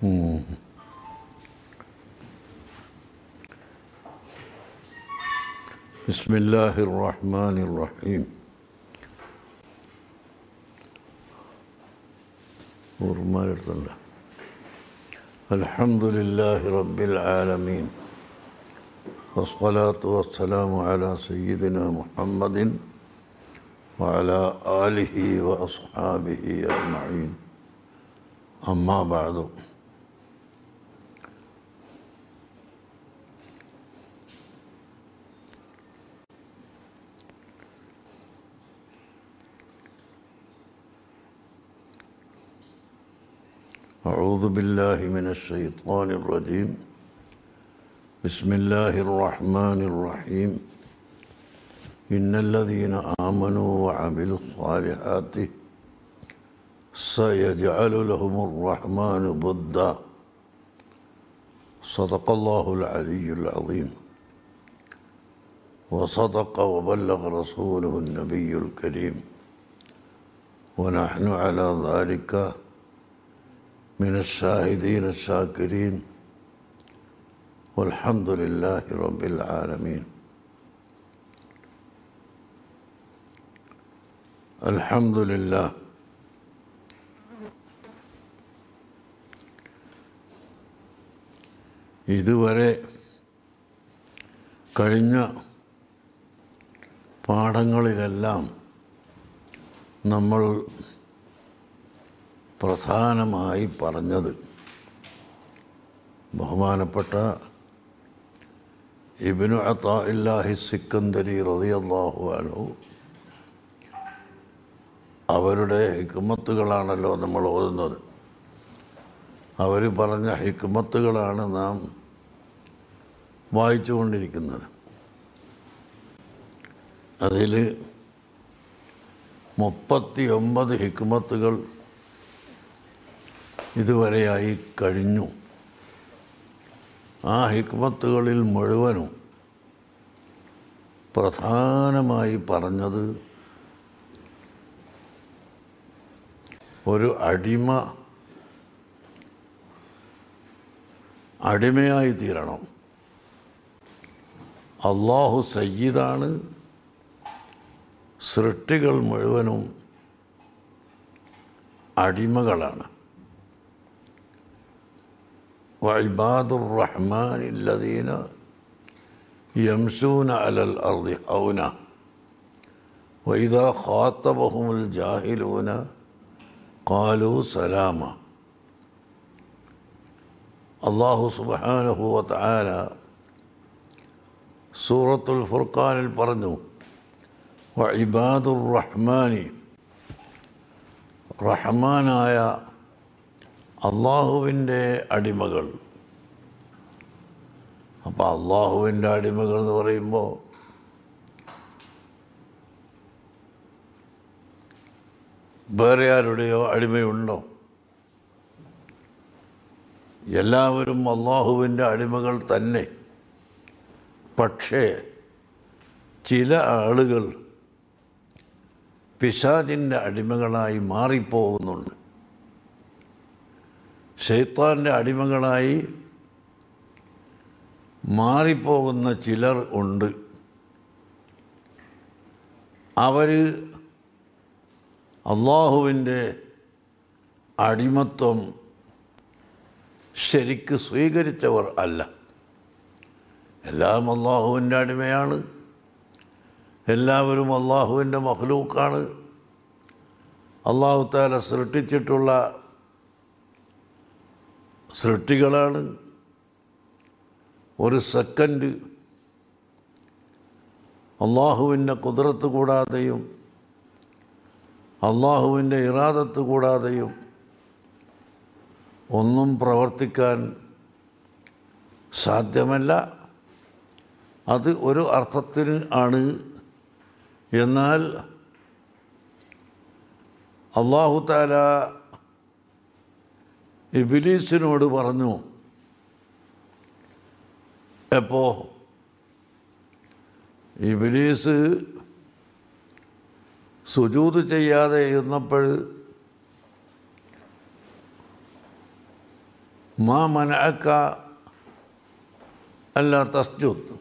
بسم الله الرحمن الرحيم ഓർമ്മടുത്തല്ല الحمد لله رب العالمين والصلاة والسلام على سيدنا محمد وعلى آله وأصحابه أجمعين أما بعد أعوذ بالله من الشيطان الرجيم بسم الله الرحمن الرحيم إن الذين آمنوا وعملوا الصالحات سيجعل لهم الرحمن بدا صدق الله العلي العظيم وصدق وبلغ رسوله النبي الكريم ونحن على ذلك من الشاهدين الشاكرين والحمد لله رب العالمين الحمد لله ഇതുവരെ കഴിഞ്ഞ പാഠങ്ങളിലെല്ലാം നമ്മൾ പ്രധാനമായി പറഞ്ഞത് ബഹുമാനപ്പെട്ട ഇബിനു അത്താഇല്ലാഹി സിക്കന്ദരി റതിയല്ലാഹു അനു അവരുടെ ഹിക്കുമത്തുകളാണല്ലോ നമ്മൾ ഓതുന്നത് അവർ പറഞ്ഞ ഹിക്കുമത്തുകളാണ് നാം വായിച്ചുകൊണ്ടിരിക്കുന്നത് അതിൽ മുപ്പത്തി ഒമ്പത് ഹിക്കുമത്തുകൾ ഇതുവരെയായി കഴിഞ്ഞു ആ ഹിക്മത്തുകളിൽ മുഴുവനും പ്രധാനമായി പറഞ്ഞത് ഒരു അടിമ അടിമയായി തീരണം അള്ളാഹു സയ്യിദാണ് സൃഷ്ടികൾ മുഴുവനും അടിമകളാണ് وعباد الرحمن الذين يمشون على الأرض هونا وإذا خاطبهم الجاهلون قالوا سلاما الله سبحانه وتعالى سورة الفرقان البرنو وعباد الرحمن റഹ്മാനായ അള്ളാഹുവിൻ്റെ അടിമകൾ അപ്പോൾ അള്ളാഹുവിൻ്റെ അടിമകൾ എന്ന് പറയുമ്പോൾ വേറെ ആരുടെയോ അടിമയുണ്ടോ എല്ലാവരും അള്ളാഹുവിൻ്റെ അടിമകൾ തന്നെ പക്ഷേ ചില ആളുകൾ പിശാചിൻ്റെ അടിമകളായി മാറിപ്പോകുന്നുണ്ട് ഷെയ്ത്താൻ്റെ അടിമകളായി മാറിപ്പോകുന്ന ചിലർ ഉണ്ട് അവർ അള്ളാഹുവിൻ്റെ അടിമത്വം ശരിക്ക് സ്വീകരിച്ചവർ അല്ല എല്ലാം അള്ളാഹുവിൻ്റെ അടിമയാണ് എല്ലാവരും അള്ളാഹുവിൻ്റെ മഹ്ലൂക്കാണ് അള്ളാഹു താല സൃഷ്ടിച്ചിട്ടുള്ള സൃഷ്ടികളാണ് ഒരു സെക്കൻഡ് അള്ളാഹുവിൻ്റെ കുതിരത്ത് കൂടാതെയും അള്ളാഹുവിൻ്റെ ഇറാദത്ത് കൂടാതെയും ഒന്നും പ്രവർത്തിക്കാൻ സാധ്യമല്ല അത് ഒരു അർത്ഥത്തിന് ആണ് എന്നാൽ അള്ളാഹു താല ഇബിലീസിനോട് പറഞ്ഞു എപ്പോ ഇബിലീസ് സുജൂത് ചെയ്യാതെ ഇരുന്നപ്പോൾ മാ മനഅക്ക അല്ല തസ്ജുദ്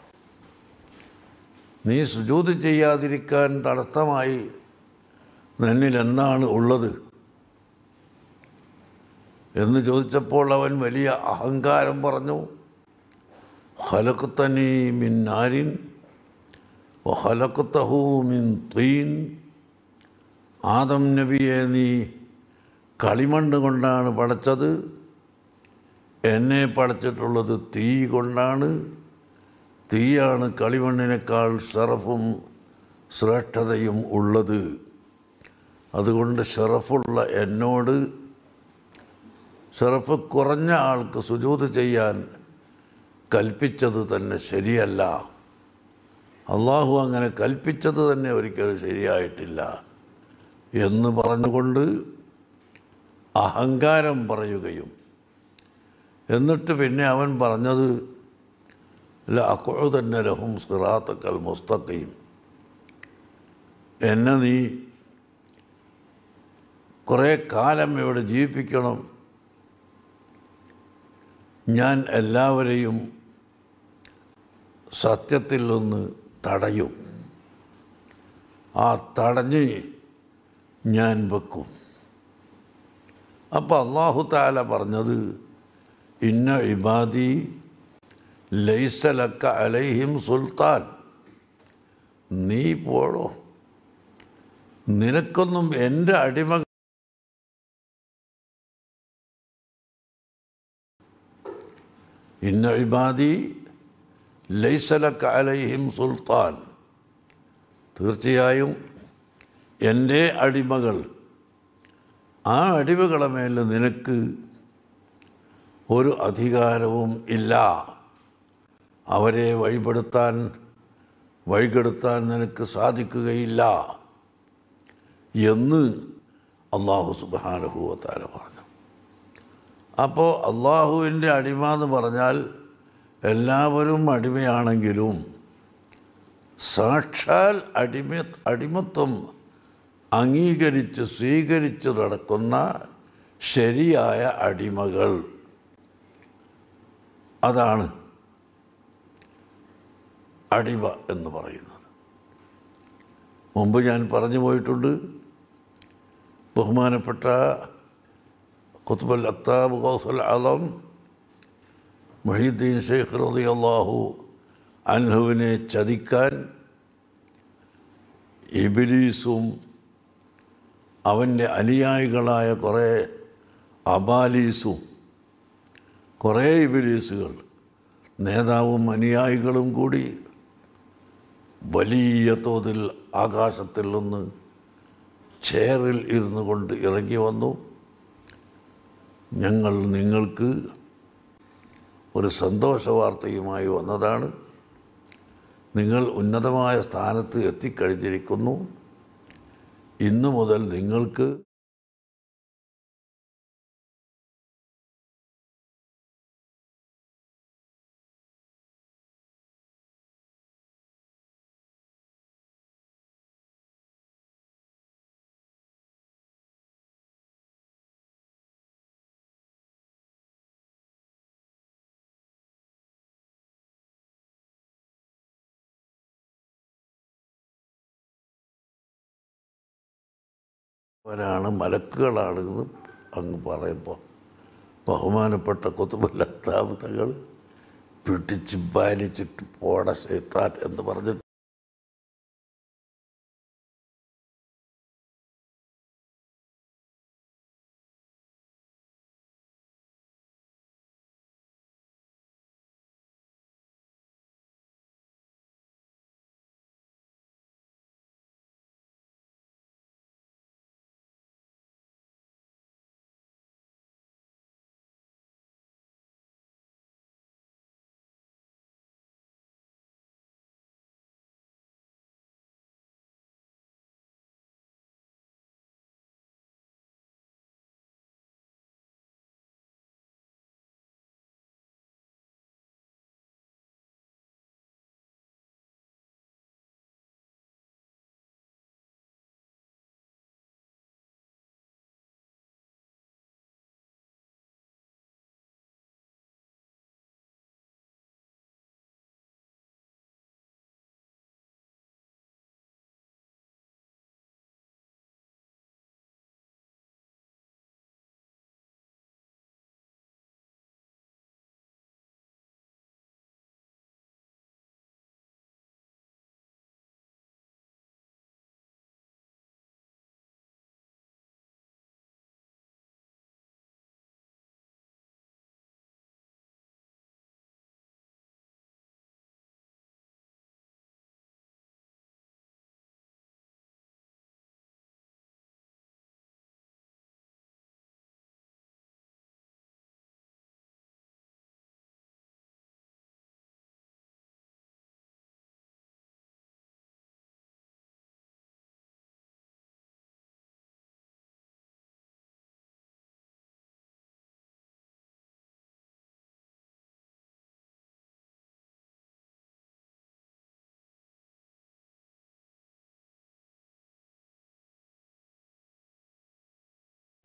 നീ സുജൂത് ചെയ്യാതിരിക്കാൻ തടസ്സമായി നിന്നിൽ എന്താണ് ഉള്ളത് എന്ന് ചോദിച്ചപ്പോൾ അവൻ വലിയ അഹങ്കാരം പറഞ്ഞു ഹലക്കുത്തനി മിൻ നാരിൻ ഹലക്കുത്തഹു മിൻ തീൻ ആദം നബിയെ നീ കളിമണ്ണ് കൊണ്ടാണ് പടച്ചത് എന്നെ പടച്ചിട്ടുള്ളത് തീ കൊണ്ടാണ് തീയാണ് കളിമണ്ണിനേക്കാൾ ഷറഫും ശ്രേഷ്ഠതയും ഉള്ളത് അതുകൊണ്ട് ഷറഫുള്ള എന്നോട് ഷറഫ് കുറഞ്ഞ ആൾക്ക് സുജൂത് ചെയ്യാൻ കൽപ്പിച്ചത് തന്നെ ശരിയല്ല അള്ളാഹു അങ്ങനെ കൽപ്പിച്ചത് തന്നെ ഒരിക്കലും ശരിയായിട്ടില്ല എന്ന് പറഞ്ഞുകൊണ്ട് അഹങ്കാരം പറയുകയും എന്നിട്ട് പിന്നെ അവൻ പറഞ്ഞത് തന്നെ ലഹും സിറാത്തക്കൽ മുസ്തഖീം എന്നെ നീ കുറേ കാലം ഇവിടെ ജീവിപ്പിക്കണം ഞാൻ എല്ലാവരെയും സത്യത്തിൽ നിന്ന് തടയും ആ തടഞ്ഞ് ഞാൻ വെക്കും അപ്പോൾ അള്ളാഹു താല പറഞ്ഞത് ഇന്ന ഇബാദി ലൈസലക്ക അലൈഹിം സുൽത്താൻ നീ പോടോ നിനക്കൊന്നും എൻ്റെ അടിമ ഇന്ന ഇബാദി ലൈസലക്ക അലൈഹിം സുൽത്താൻ തീർച്ചയായും എൻ്റെ അടിമകൾ ആ അടിമകളെ മേൽ നിനക്ക് ഒരു അധികാരവും ഇല്ല അവരെ വഴിപ്പെടുത്താൻ വഴികെടുത്താൻ നിനക്ക് സാധിക്കുകയില്ല എന്ന് അള്ളാഹു സുബാനുഭവത്താല പറഞ്ഞു അപ്പോൾ അള്ളാഹുവിൻ്റെ അടിമ എന്ന് പറഞ്ഞാൽ എല്ലാവരും അടിമയാണെങ്കിലും സാക്ഷാൽ അടിമ അടിമത്വം അംഗീകരിച്ച് സ്വീകരിച്ച് നടക്കുന്ന ശരിയായ അടിമകൾ അതാണ് അടിമ എന്ന് പറയുന്നത് മുമ്പ് ഞാൻ പറഞ്ഞു പോയിട്ടുണ്ട് ബഹുമാനപ്പെട്ട ഖുത്ബുൽ അക്താബ് ഗൗസുൽ ആലം മൊഹീദ്ദീൻ ഷെയ്ഖ് റതി അള്ളാഹു അൻഹുവിനെ ചതിക്കാൻ ഇബിലീസും അവൻ്റെ അനുയായികളായ കുറേ അബാലീസും കുറേ ഇബിലീസുകൾ നേതാവും അനുയായികളും കൂടി വലിയ തോതിൽ ആകാശത്തിൽ നിന്ന് ചേറിൽ ഇരുന്നു കൊണ്ട് ഇറങ്ങി വന്നു ഞങ്ങൾ നിങ്ങൾക്ക് ഒരു സന്തോഷ വാർത്തയുമായി വന്നതാണ് നിങ്ങൾ ഉന്നതമായ സ്ഥാനത്ത് എത്തിക്കഴിഞ്ഞിരിക്കുന്നു ഇന്നു മുതൽ നിങ്ങൾക്ക് അവരാണ് മലക്കുകളാണ് എന്ന് അങ്ങ് പറയുമ്പോൾ ബഹുമാനപ്പെട്ട കുത്തുബുല്ലാത്താബ് തങ്ങൾ പിടിച്ച് പാലിച്ചിട്ട് പോട ശൈത്താൻ എന്ന് പറഞ്ഞിട്ട്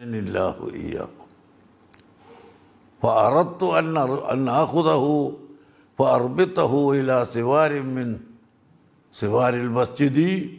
الله إياه فأردت أن أر- أن آخذه فأربطه إلى سوار من سوار المسجد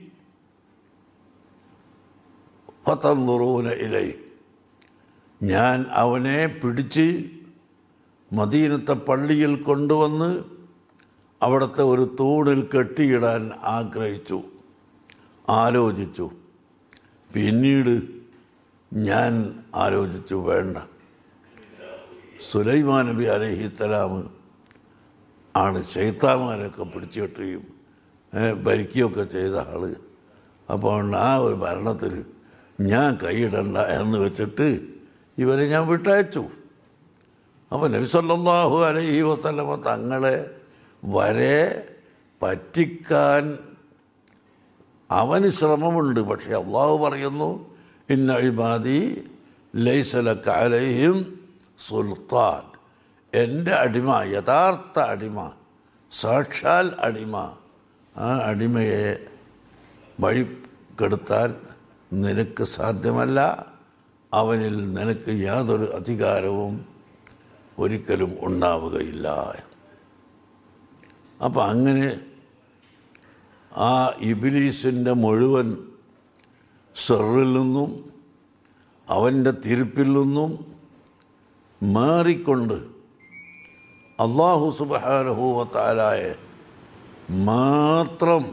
ഫതന്തുറൂന ഇലൈ ഞാൻ അവനെ പിടിച്ച് മദീനത്തെ പള്ളിയിൽ കൊണ്ടുവന്ന് അവിടുത്തെ ഒരു തൂണിൽ കെട്ടിയിടാൻ ആഗ്രഹിച്ചു ആലോചിച്ചു പിന്നീട് ഞാൻ ആലോചിച്ചു വേണ്ട സുലൈമാൻ നബി അലഹിസ്സലാം ആണ് ചൈത്താമാരൊക്കെ പിടിച്ചിട്ടുകയും ഭരിക്കുകയൊക്കെ ചെയ്ത ആള് അപ്പോൾ ആ ഒരു ഭരണത്തിൽ ഞാൻ കൈയിടണ്ട എന്ന് വെച്ചിട്ട് ഇവരെ ഞാൻ വിട്ടയച്ചു അപ്പോൾ നബിസല്ലാഹു അലൈഹി വസല്ലമ തങ്ങളെ വരെ പറ്റിക്കാൻ അവന് ശ്രമമുണ്ട് പക്ഷേ അള്ളാഹു പറയുന്നു ഇന്ന ഇബാദി ലൈസലക്ക അലൈഹിം സുൽത്താൻ എൻ്റെ അടിമ യഥാർത്ഥ അടിമ സാക്ഷാൽ അടിമ ആ അടിമയെ വഴി കെടുത്താൻ നിനക്ക് സാധ്യമല്ല അവനിൽ നിനക്ക് യാതൊരു അധികാരവും ഒരിക്കലും ഉണ്ടാവുകയില്ല അപ്പം അങ്ങനെ ആ ഇബിലീസിൻ്റെ മുഴുവൻ സെറിൽ നിന്നും അവൻ്റെ തിരുപ്പിൽ നിന്നും മാറിക്കൊണ്ട് അള്ളാഹു സുബാനഹൂവത്താലായ മാത്രം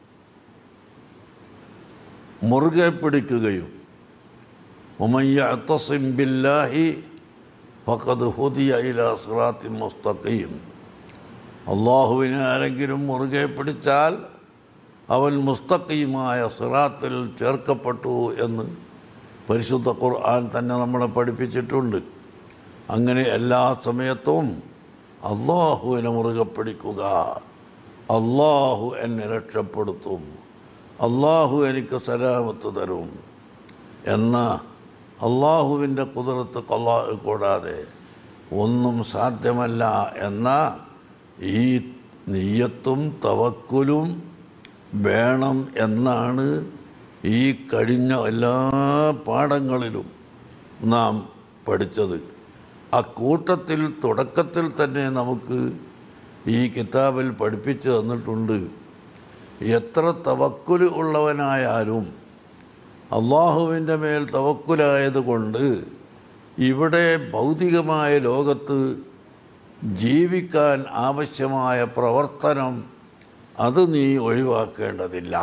മുറുകെ പിടിക്കുകയും ഉമയ്യത്തസിം ബില്ലാഹി ഫഖദ് ഹുദിയ ഇല സിറാത്തി മുസ്തഖീം അള്ളാഹുവിനെ ആരെങ്കിലും മുറുകെ പിടിച്ചാൽ അവൻ മുസ്തഖീമായ സിറാത്തിൽ ചേർക്കപ്പെട്ടു എന്ന് പരിശുദ്ധ ഖുർആൻ തന്നെ നമ്മളെ പഠിപ്പിച്ചിട്ടുണ്ട് അങ്ങനെ എല്ലാ സമയത്തും അള്ളാഹുവിനെ മുറുകെ പിടിക്കുക അള്ളാഹു എന്നെ രക്ഷപ്പെടുത്തും അള്ളാഹു എനിക്ക് സലാമത്ത് തരും എന്ന അള്ളാഹുവിൻ്റെ കുതിരത്ത് കൊല്ലാ കൂടാതെ ഒന്നും സാധ്യമല്ല എന്ന ഈ നെയ്യത്തും തവക്കുലും വേണം എന്നാണ് ഈ കഴിഞ്ഞ എല്ലാ പാഠങ്ങളിലും നാം പഠിച്ചത് അക്കൂട്ടത്തിൽ തുടക്കത്തിൽ തന്നെ നമുക്ക് ഈ കിതാബിൽ പഠിപ്പിച്ചു തന്നിട്ടുണ്ട് എത്ര തവക്കുല് ഉള്ളവനായാലും അള്ളാഹുവിൻ്റെ മേൽ തവക്കുലായതുകൊണ്ട് ഇവിടെ ഭൗതികമായ ലോകത്ത് ജീവിക്കാൻ ആവശ്യമായ പ്രവർത്തനം അത് നീ ഒഴിവാക്കേണ്ടതില്ല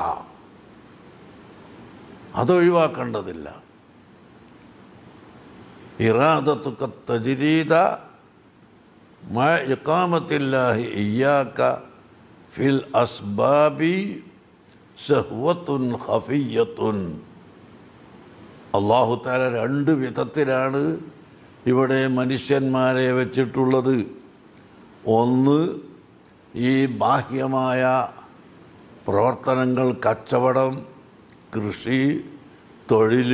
അതൊഴിവാക്കേണ്ടതില്ല ഇറാദത്തുക്ക തജിരീത മ ഇക്കാമത്തില്ലാഹി ഇയ്യാക്ക ഫിൽ അസ്ബാബി സഹ്വത്തുൻ ഹഫിയത്തുൻ അള്ളാഹു താല രണ്ട് വിധത്തിലാണ് ഇവിടെ മനുഷ്യന്മാരെ വെച്ചിട്ടുള്ളത് ഒന്ന് ഈ ബാഹ്യമായ പ്രവർത്തനങ്ങൾ കച്ചവടം കൃഷി തൊഴിൽ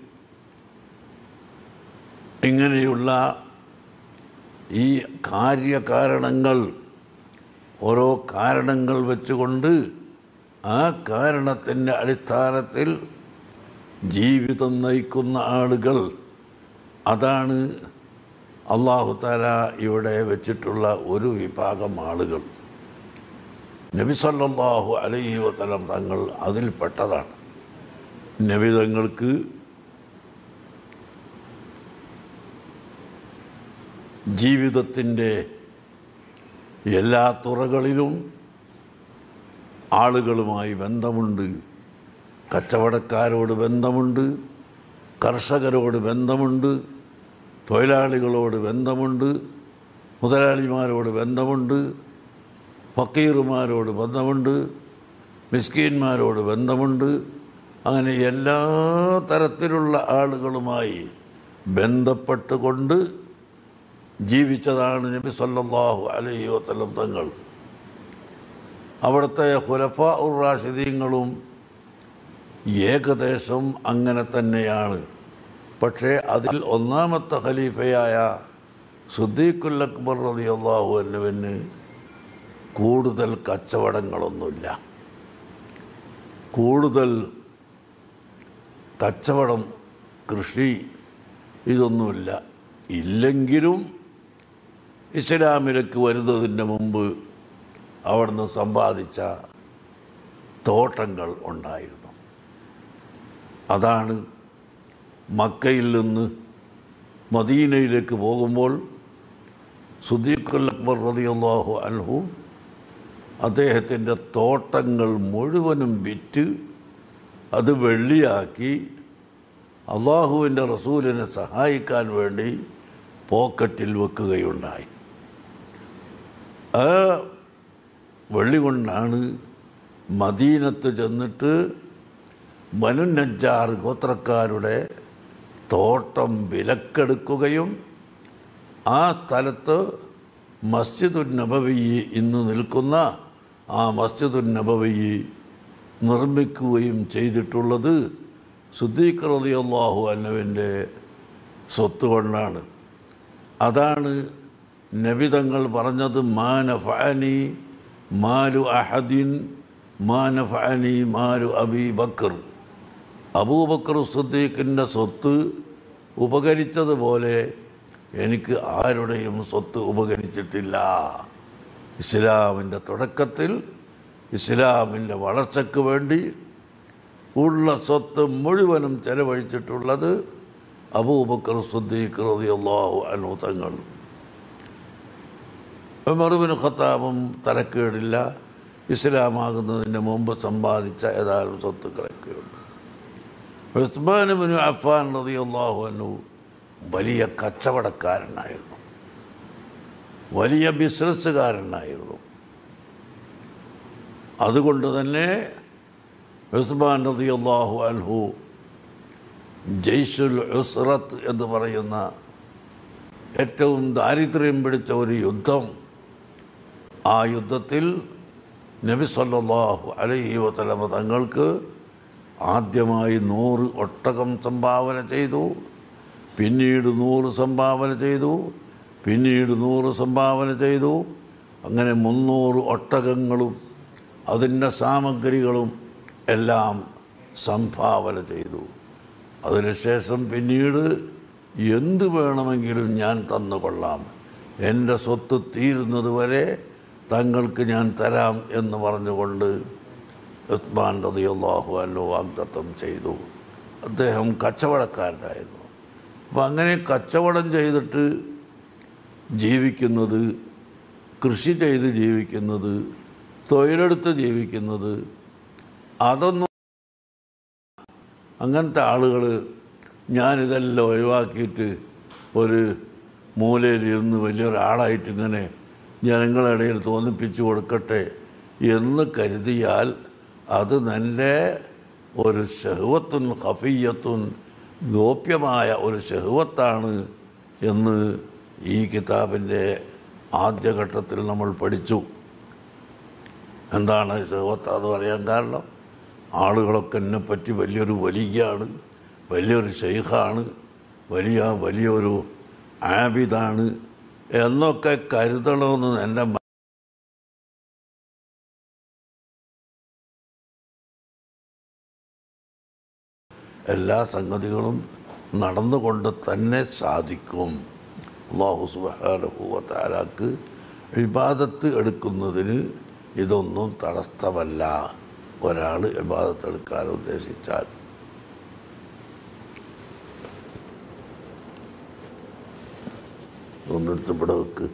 ഇങ്ങനെയുള്ള ഈ കാര്യകാരണങ്ങൾ ഓരോ കാരണങ്ങൾ വെച്ചുകൊണ്ട് ആ കാരണത്തിൻ്റെ അടിസ്ഥാനത്തിൽ ജീവിതം നയിക്കുന്ന ആളുകൾ അതാണ് അള്ളാഹു താല ഇവിടെ വെച്ചിട്ടുള്ള ഒരു വിഭാഗം ആളുകൾ നബി സല്ലല്ലാഹു അലൈഹി വസല്ലം തങ്ങൾ അതിൽപ്പെട്ടതാണ് നബി തങ്ങൾക്ക് ജീവിതത്തിൻ്റെ എല്ലാ തുറകളിലും ആളുകളുമായി ബന്ധമുണ്ട് കച്ചവടക്കാരോട് ബന്ധമുണ്ട് കർഷകരോട് ബന്ധമുണ്ട് തൊഴിലാളികളോട് ബന്ധമുണ്ട് മുതലാളിമാരോട് ബന്ധമുണ്ട് ഫക്കീറുമാരോട് ബന്ധമുണ്ട് മിസ്കീന്മാരോട് ബന്ധമുണ്ട് അങ്ങനെ എല്ലാ തരത്തിലുള്ള ആളുകളുമായി ബന്ധപ്പെട്ടുകൊണ്ട് ജീവിച്ചതാണ് നബി സല്ലല്ലാഹു അലൈഹി വസല്ലം തങ്ങൾ അവിടുത്തെ ഖുലഫ ഉർ റാഷിദീങ്ങളും ഏകദേശം അങ്ങനെ തന്നെയാണ് പക്ഷേ അതിൽ ഒന്നാമത്തെ ഖലീഫയായ സുദ്ദീഖുൽ അക്ബർ റതി അള്ളാഹു എന്നുവിന് കൂടുതൽ കച്ചവടങ്ങളൊന്നുമില്ല കൂടുതൽ കച്ചവടം കൃഷി ഇതൊന്നുമില്ല ഇല്ലെങ്കിലും ഇസ്ലാമിലേക്ക് വരുന്നതിൻ്റെ മുമ്പ് അവിടുന്ന് സമ്പാദിച്ച തോട്ടങ്ങൾ ഉണ്ടായിരുന്നു അതാണ് മക്കയിൽ നിന്ന് മദീനയിലേക്ക് പോകുമ്പോൾ സുദീഖുൽ അക്ബർ റളിയല്ലാഹു അൻഹു അദ്ദേഹത്തിൻ്റെ തോട്ടങ്ങൾ മുഴുവനും വിറ്റ് അത് വെള്ളിയാക്കി അള്ളാഹുവിൻ്റെ റസൂലിനെ സഹായിക്കാൻ വേണ്ടി പോക്കറ്റിൽ വെക്കുകയുണ്ടായി ആ വെള്ളി കൊണ്ടാണ് മദീനത്ത് ചെന്നിട്ട് മനുനജ്ജാർ ഗോത്രക്കാരുടെ തോട്ടം വിലക്കെടുക്കുകയും ആ സ്ഥലത്ത് മസ്ജിദുൻ നബവി ഇന്ന് നിൽക്കുന്ന ആ മസ്ജിദുൻ നബവി നിർമ്മിക്കുകയും ചെയ്തിട്ടുള്ളത് സുദ്ദീഖ് റളിയല്ലാഹു അന്നുവിൻ്റെ സ്വത്ത് കൊണ്ടാണ് അതാണ് നബിതങ്ങൾ പറഞ്ഞത് മാനഫാനി മാലു അഹദിൻ മാനഫാനി മാലു അബി ബക്കർ അബൂബക്കർ സുദ്ദീഖിൻ്റെ സ്വത്ത് ഉപകരിച്ചതുപോലെ എനിക്ക് ആരുടെയും സ്വത്ത് ഉപകരിച്ചിട്ടില്ല ഇസ്ലാമിൻ്റെ തുടക്കത്തിൽ ഇസ്ലാമിൻ്റെ വളർച്ചയ്ക്ക് വേണ്ടി ഉള്ള സ്വത്ത് മുഴുവനും ചെലവഴിച്ചിട്ടുള്ളത് അബൂബക്കർ സുദ്ദീഖ് റളിയല്ലാഹു അൻഹു തങ്ങൾ ഉമറുബിന് ഖത്താബും തരക്കേടില്ല ഇസ്ലാമാകുന്നതിന് മുമ്പ് സമ്പാദിച്ച ഏതാനും സ്വത്തുക്കളൊക്കെയുണ്ട് ഉസ്മാനുബിന് അഫാൻ റളിയല്ലാഹു അൻഹു വലിയ കച്ചവടക്കാരനായിരുന്നു വലിയ ബിസിനസ്സുകാരനായിരുന്നു അതുകൊണ്ട് തന്നെ ഉസ്മാൻ റളിയല്ലാഹു അൻഹു ജയ്ഷുൽ ഉസ്റത്ത് എന്ന് പറയുന്ന ഏറ്റവും ദാരിദ്ര്യം പിടിച്ച ഒരു യുദ്ധം ആ യുദ്ധത്തിൽ നബി സല്ലല്ലാഹു അലൈഹി വസല്ലമ തങ്ങൾക്ക് ആദ്യമായി നൂറ് ഒട്ടകം സംഭാവന ചെയ്തു പിന്നീട് നൂറ് സംഭാവന ചെയ്തു പിന്നീട് നൂറ് സംഭാവന ചെയ്തു അങ്ങനെ മുന്നൂറ് ഒട്ടകങ്ങളും അതിൻ്റെ സാമഗ്രികളും എല്ലാം സംഭാവന ചെയ്തു അതിനുശേഷം പിന്നീട് എന്ത് വേണമെങ്കിലും ഞാൻ തന്നുകൊള്ളാം എൻ്റെ സ്വത്ത് തീരുന്നത് വരെ തങ്ങൾക്ക് ഞാൻ തരാം എന്ന് പറഞ്ഞുകൊണ്ട് ഉസ്മാൻ റളിയല്ലാഹു അൻഹു വാഗ്ദത്തം ചെയ്തു അദ്ദേഹം കച്ചവടക്കാരനായിരുന്നു അപ്പം അങ്ങനെ കച്ചവടം ചെയ്തിട്ട് ജീവിക്കുന്നത് കൃഷി ചെയ്ത് ജീവിക്കുന്നത് തൊഴിലെടുത്ത് ജീവിക്കുന്നത് അതൊന്നും അങ്ങനത്തെ ആളുകൾ ഞാനിതെല്ലാം ഒഴിവാക്കിയിട്ട് ഒരു മൂലയിലിരുന്ന് വലിയൊരാളായിട്ട് ഇങ്ങനെ ജനങ്ങളുടെ ഇടയിൽ തോന്നിപ്പിച്ചു കൊടുക്കട്ടെ എന്ന് കരുതിയാൽ അത് നല്ല ഒരു ഷഹുവത്തുൻ ഹഫിയത്തുൻ ഗോപ്യമായ ഒരു ഷഹുവത്താണ് എന്ന് ഈ കിതാബിൻ്റെ ആദ്യഘട്ടത്തിൽ നമ്മൾ പഠിച്ചു എന്താണ് ഷഹുവത്ത് എന്ന് പറയാൻ കാരണം ആളുകളൊക്കെ എന്നെ പറ്റി വലിയൊരു വലിയാണ് വലിയൊരു ഷെയ്ഖാണ് വലിയ വലിയൊരു ആബിദാണ് എന്നൊക്കെ കരുതണമെന്ന് എൻ്റെ മ- എല്ലാ സംഗതികളും നടന്നുകൊണ്ട് തന്നെ സാധിക്കും അള്ളാഹു സുബാനുഭൂവത്താലാക്ക് ഇബാദത്ത് എടുക്കുന്നതിന് ഇതൊന്നും തടസ്സമല്ല ഒരാൾ ഇബാദത്ത് എടുക്കാൻ ഉദ്ദേശിച്ചാൽ ഒന്നെടുത്ത് ഇവിടെ വെക്ക്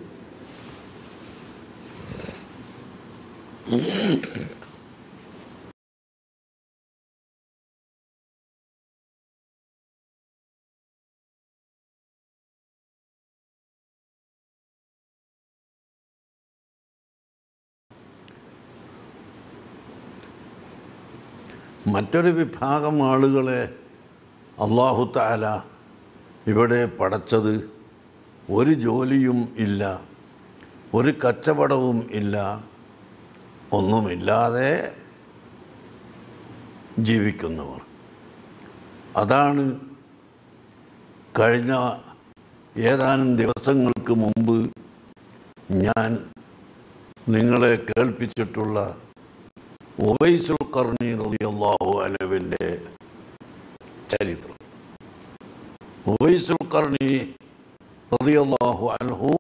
മറ്റൊരു വിഭാഗം ആളുകളെ അള്ളാഹു താല ഇവിടെ പടച്ചത് ഒരു ജോലിയും ഇല്ല ഒരു കച്ചവടവും ഇല്ല ഒന്നുമില്ലാതെ ജീവിക്കുന്നവർ അതാണ് കഴിഞ്ഞ ഏതാനും ദിവസങ്ങൾക്ക് മുമ്പ് ഞാൻ നിങ്ങളെ കേൾപ്പിച്ചിട്ടുള്ള ഉവൈസുൽ കർണി റളിയല്ലാഹു അൻഹുവിൻ്റെ ചരിത്രം ഉവൈസുൽ കർണി റളിയല്ലാഹു അൻഹു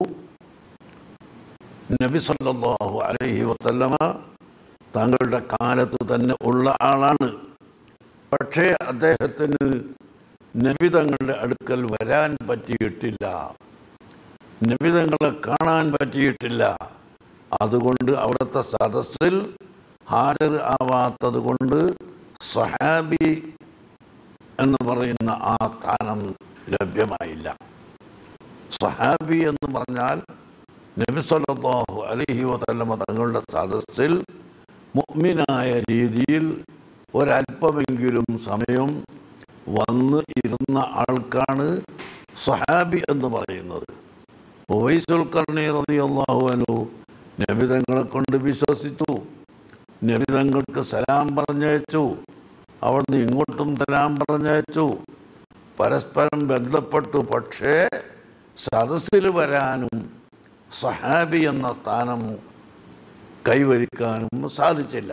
നബി സല്ലല്ലാഹു അലൈഹി വസല്ലമ തങ്ങളുടെ കാലത്ത് തന്നെ ഉള്ള ആളാണ് പക്ഷേ അദ്ദേഹത്തിന് നബി തങ്ങളുടെ അടുക്കൽ വരാൻ പറ്റിയിട്ടില്ല നബി തങ്ങളെ കാണാൻ പറ്റിയിട്ടില്ല അതുകൊണ്ട് അവിടുത്തെ സദസ്സിൽ ഹാജർ ആവാത്തത് കൊണ്ട് സഹാബി എന്ന് പറയുന്ന ആ സ്ഥാനം ലഭ്യമായില്ല സഹാബി എന്ന് പറഞ്ഞാൽ നബി സല്ലല്ലാഹു അലൈഹി വസല്ലമ തങ്ങളുടെ സദസ്സിൽ മുഅ്മിനായ രീതിയിൽ ഒരല്പമെങ്കിലും സമയം വന്ന് ഇരുന്ന ആൾക്കാണ് സഹാബി എന്ന് പറയുന്നത് ഉവൈസുൽ കർണി റളിയല്ലാഹു അൻഹു നബി തങ്ങളെ കൊണ്ട് വിശ്വസിച്ചു നബി തങ്ങൾക്ക് സലാം പറഞ്ഞയച്ചു അവിടുന്ന് ഇങ്ങോട്ടും സലാം പറഞ്ഞയച്ചു പരസ്പരം ബന്ധപ്പെട്ടു പക്ഷേ സദസ്സിൽ വരാനും സഹാബി എന്ന സ്ഥാനം കൈവരിക്കാനും സാധിച്ചില്ല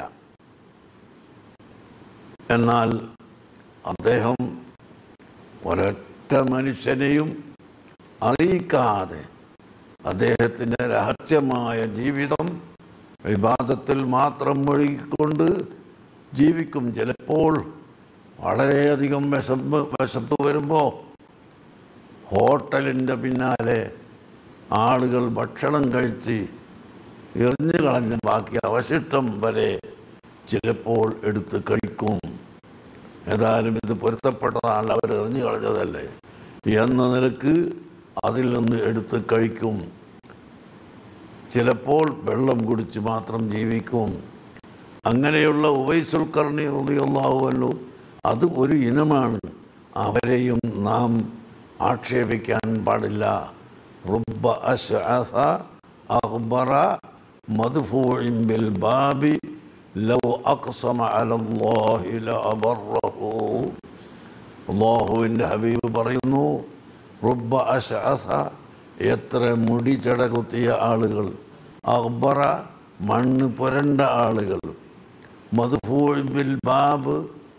എന്നാൽ അദ്ദേഹം ഒരൊറ്റ മനുഷ്യനെയും അറിയിക്കാതെ അദ്ദേഹത്തിൻ്റെ രഹസ്യമായ ജീവിതം വിവാദത്തിൽ മാത്രം മുഴുകിക്കൊണ്ട് ജീവിക്കും ചിലപ്പോൾ വളരെയധികം വിശപ്പ് വിശപ്പ് വരുമ്പോൾ ഹോട്ടലിൻ്റെ പിന്നാലെ ആളുകൾ ഭക്ഷണം കഴിച്ച് എറിഞ്ഞു കളഞ്ഞ ബാക്കി അവശിഷ്ടം വരെ ചിലപ്പോൾ എടുത്ത് കഴിക്കും ഏതായാലും ഇത് പൊരുത്തപ്പെട്ടതാണ് അവർ എറിഞ്ഞു കളഞ്ഞതല്ലേ എന്ന നിലക്ക് അതിൽ നിന്ന് എടുത്ത് കഴിക്കും ചിലപ്പോൾ വെള്ളം കുടിച്ച് മാത്രം ജീവിക്കും അങ്ങനെയുള്ള ഉവൈസുൽ കർണി റുദിയുള്ളാവുമല്ലോ അത് ഒരു ഇനമാണ് അവരെയും നാം ആക്ഷേപിക്കാൻ പാടില്ല റുബ്ബ അശ്അസ അഖ്ബറ മദ്ഫൂഇൻ ബിൽ ബാബി ലൗ അഖ്സമ അലല്ലാഹി ലഅബറഹു അള്ളാഹുവിൻ്റെ ഹബീബ് പറയുന്നു റുബ്ബ അശ്അസ എത്ര മുടി ചടകുത്തിയ ആളുകൾ അക്ബറ മണ്ണ് പുരണ്ട ആളുകൾ മധുഫൂൾ ബിൽ ബാബ്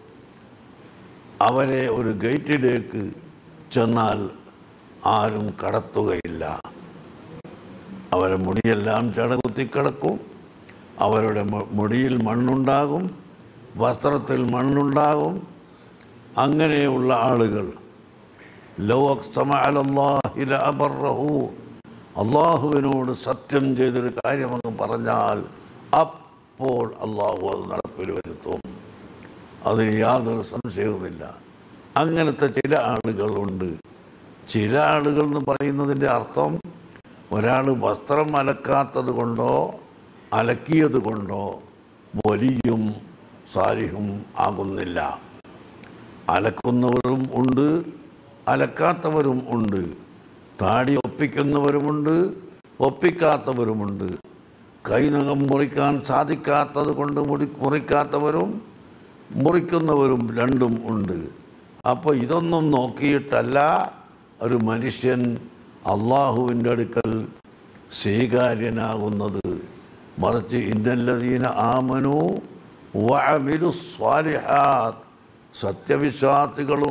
അവരെ ഒരു ഗേറ്റിലേക്ക് ചെന്നാൽ ആരും കടത്തുകയില്ല അവരെ മുടിയെല്ലാം ചടകുത്തി കിടക്കും അവരുടെ മു- മുടിയിൽ മണ്ണുണ്ടാകും വസ്ത്രത്തിൽ മണ്ണുണ്ടാകും അങ്ങനെയുള്ള ആളുകൾ ലൗ അക്സമ അലല്ലാഹി ലഅബറഹു അള്ളാഹുവിനോട് സത്യം ചെയ്തൊരു കാര്യമെന്ന് പറഞ്ഞാൽ അപ്പോൾ അള്ളാഹു അത് നടപ്പിൽ വരുത്തും അതിന് യാതൊരു സംശയവുമില്ല അങ്ങനത്തെ ചില ആളുകളുണ്ട് ചില ആളുകൾ എന്ന് പറയുന്നതിൻ്റെ അർത്ഥം ഒരാൾ വസ്ത്രം അലക്കാത്തത് കൊണ്ടോ അലക്കിയത് കൊണ്ടോ വലിയും സാരിഹും ആകുന്നില്ല അലക്കുന്നവരും ഉണ്ട് അലക്കാത്തവരും ഉണ്ട് താടി ഒപ്പിക്കുന്നവരുമുണ്ട് ഒപ്പിക്കാത്തവരുമുണ്ട് കൈനകം മുറിക്കാൻ സാധിക്കാത്തത് കൊണ്ട് മുറി മുറിക്കാത്തവരും മുറിക്കുന്നവരും രണ്ടും ഉണ്ട് അപ്പോൾ ഇതൊന്നും നോക്കിയിട്ടല്ല ഒരു മനുഷ്യൻ അള്ളാഹുവിൻ്റെ അടുക്കൽ സ്വീകാര്യനാകുന്നത് മറിച്ച് ഇന്നല്ലതീന ആമനു വഅമിലു സ്വാലിഹാത്ത് സത്യവിശ്വാസികളും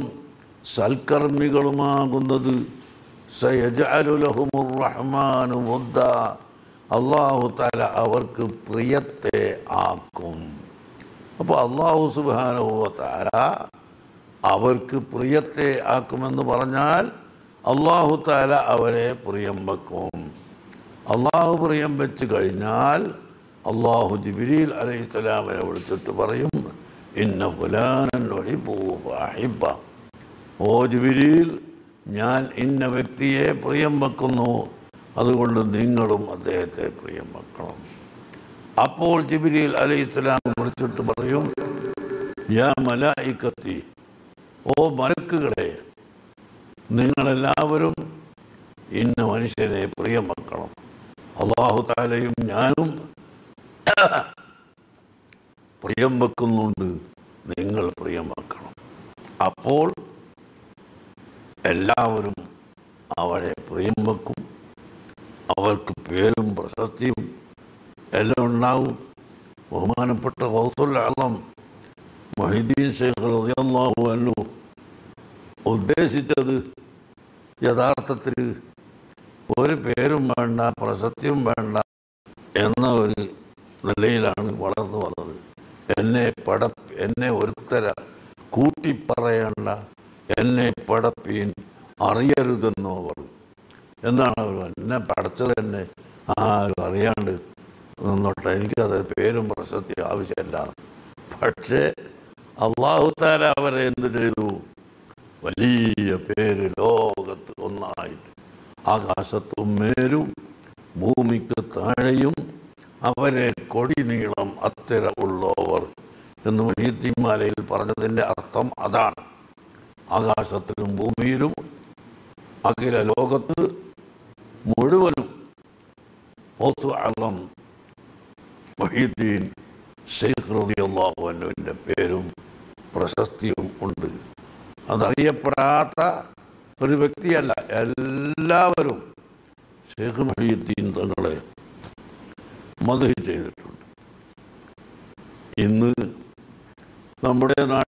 സൽക്കർമ്മികളുമാകുന്നത് സയജഅലുലഹുമുർ റഹ്മാനു മുദ്ദ അള്ളാഹു താല അവർക്ക് പ്രിയത്തെ ആക്കും അപ്പോൾ അള്ളാഹു സുബാനുവ താല അവർക്ക് പ്രിയത്തെ ആക്കുമെന്ന് പറഞ്ഞാൽ അള്ളാഹു താല അവരെ പ്രിയം വെക്കും അള്ളാഹു പ്രിയം വെച്ച് കഴിഞ്ഞാൽ അള്ളാഹു ജിബിരിൽ അലൈഹിസ്സലാമിനെ വിളിച്ചിട്ട് പറയും ഇന്ന ഫുലാനൻ അഹിബ ഓ ജിബിരിൽ ഞാൻ ഇന്ന വ്യക്തിയെ പ്രിയം വെക്കുന്നു അതുകൊണ്ട് നിങ്ങളും അദ്ദേഹത്തെ പ്രിയം വെക്കണം അപ്പോൾ ജിബിരിൽ അലൈഹിസ്സലാം വിളിച്ചിട്ട് പറയും യാ മലായിക്കത്തി ഓ മലക്കുകളെ നിങ്ങളെല്ലാവരും ഇന്ന മനുഷ്യരെ പ്രിയം വെക്കണം അള്ളാഹു താലയും ഞാനും പ്രിയം വെക്കുന്നുണ്ട് നിങ്ങൾ പ്രിയം വെക്കണം അപ്പോൾ എല്ലാവരും അവരെ പ്രിയം വെക്കും അവർക്ക് പേരും പ്രശസ്തിയും എല്ലാം ഉണ്ടാവും ബഹുമാനപ്പെട്ട ഹൗസുൽ ആളം മൊഹിദ്ദീൻ ഷെയ്ഖ് റളിയല്ലാഹു അൻഹു ഉദ്ദേശിച്ചത് യഥാർത്ഥത്തിൽ ഒരു പേരും വേണ്ട പ്രസക്തിയും വേണ്ട എന്ന ഒരു നിലയിലാണ് വളർന്നു വന്നത് എന്നെ പട എന്നെ ഒരുത്തര കൂട്ടിപ്പറയേണ്ട എന്നെ പടപ്പീൻ അറിയരുതെന്നോ പറഞ്ഞു എന്താണ് അവർ എന്നെ പടച്ചത് തന്നെ ആരും അറിയാണ്ട് നിന്നോട്ടെ എനിക്കത് പേരും പ്രസക്തി ആവശ്യമില്ല പക്ഷേ അള്ളാഹുത്താല അവരെ എന്ത് ചെയ്തു വലിയ പേര് ലോകത്ത് ഒന്നായിട്ട് ആകാശത്തും മേലും ഭൂമിക്ക് താഴെയും അവരെ കൊടി നീളം അത്തര ഉള്ളവർ എന്ന് മൊഹീത്തിമാലയിൽ പറഞ്ഞതിൻ്റെ അർത്ഥം അതാണ് ആകാശത്തിലും ഭൂമിയിലും അഖില ലോകത്ത് മുഴുവനും ഓത്തു അളം മൊഹീദ്ദീൻ ഷെയ്ഖ് റളിയല്ലാഹു അൻഹുവിൻ്റെ പേരും പ്രശസ്തിയും ഉണ്ട് അതറിയപ്പെടാത്ത ഒരു വ്യക്തിയല്ല എല്ലാവരും ഷെയ്ഖ് മൊഹീദ്ദീൻ തങ്ങളെ മധു ചെയ്തിട്ടുണ്ട് ഇന്ന് നമ്മുടെ നാട്ടിൽ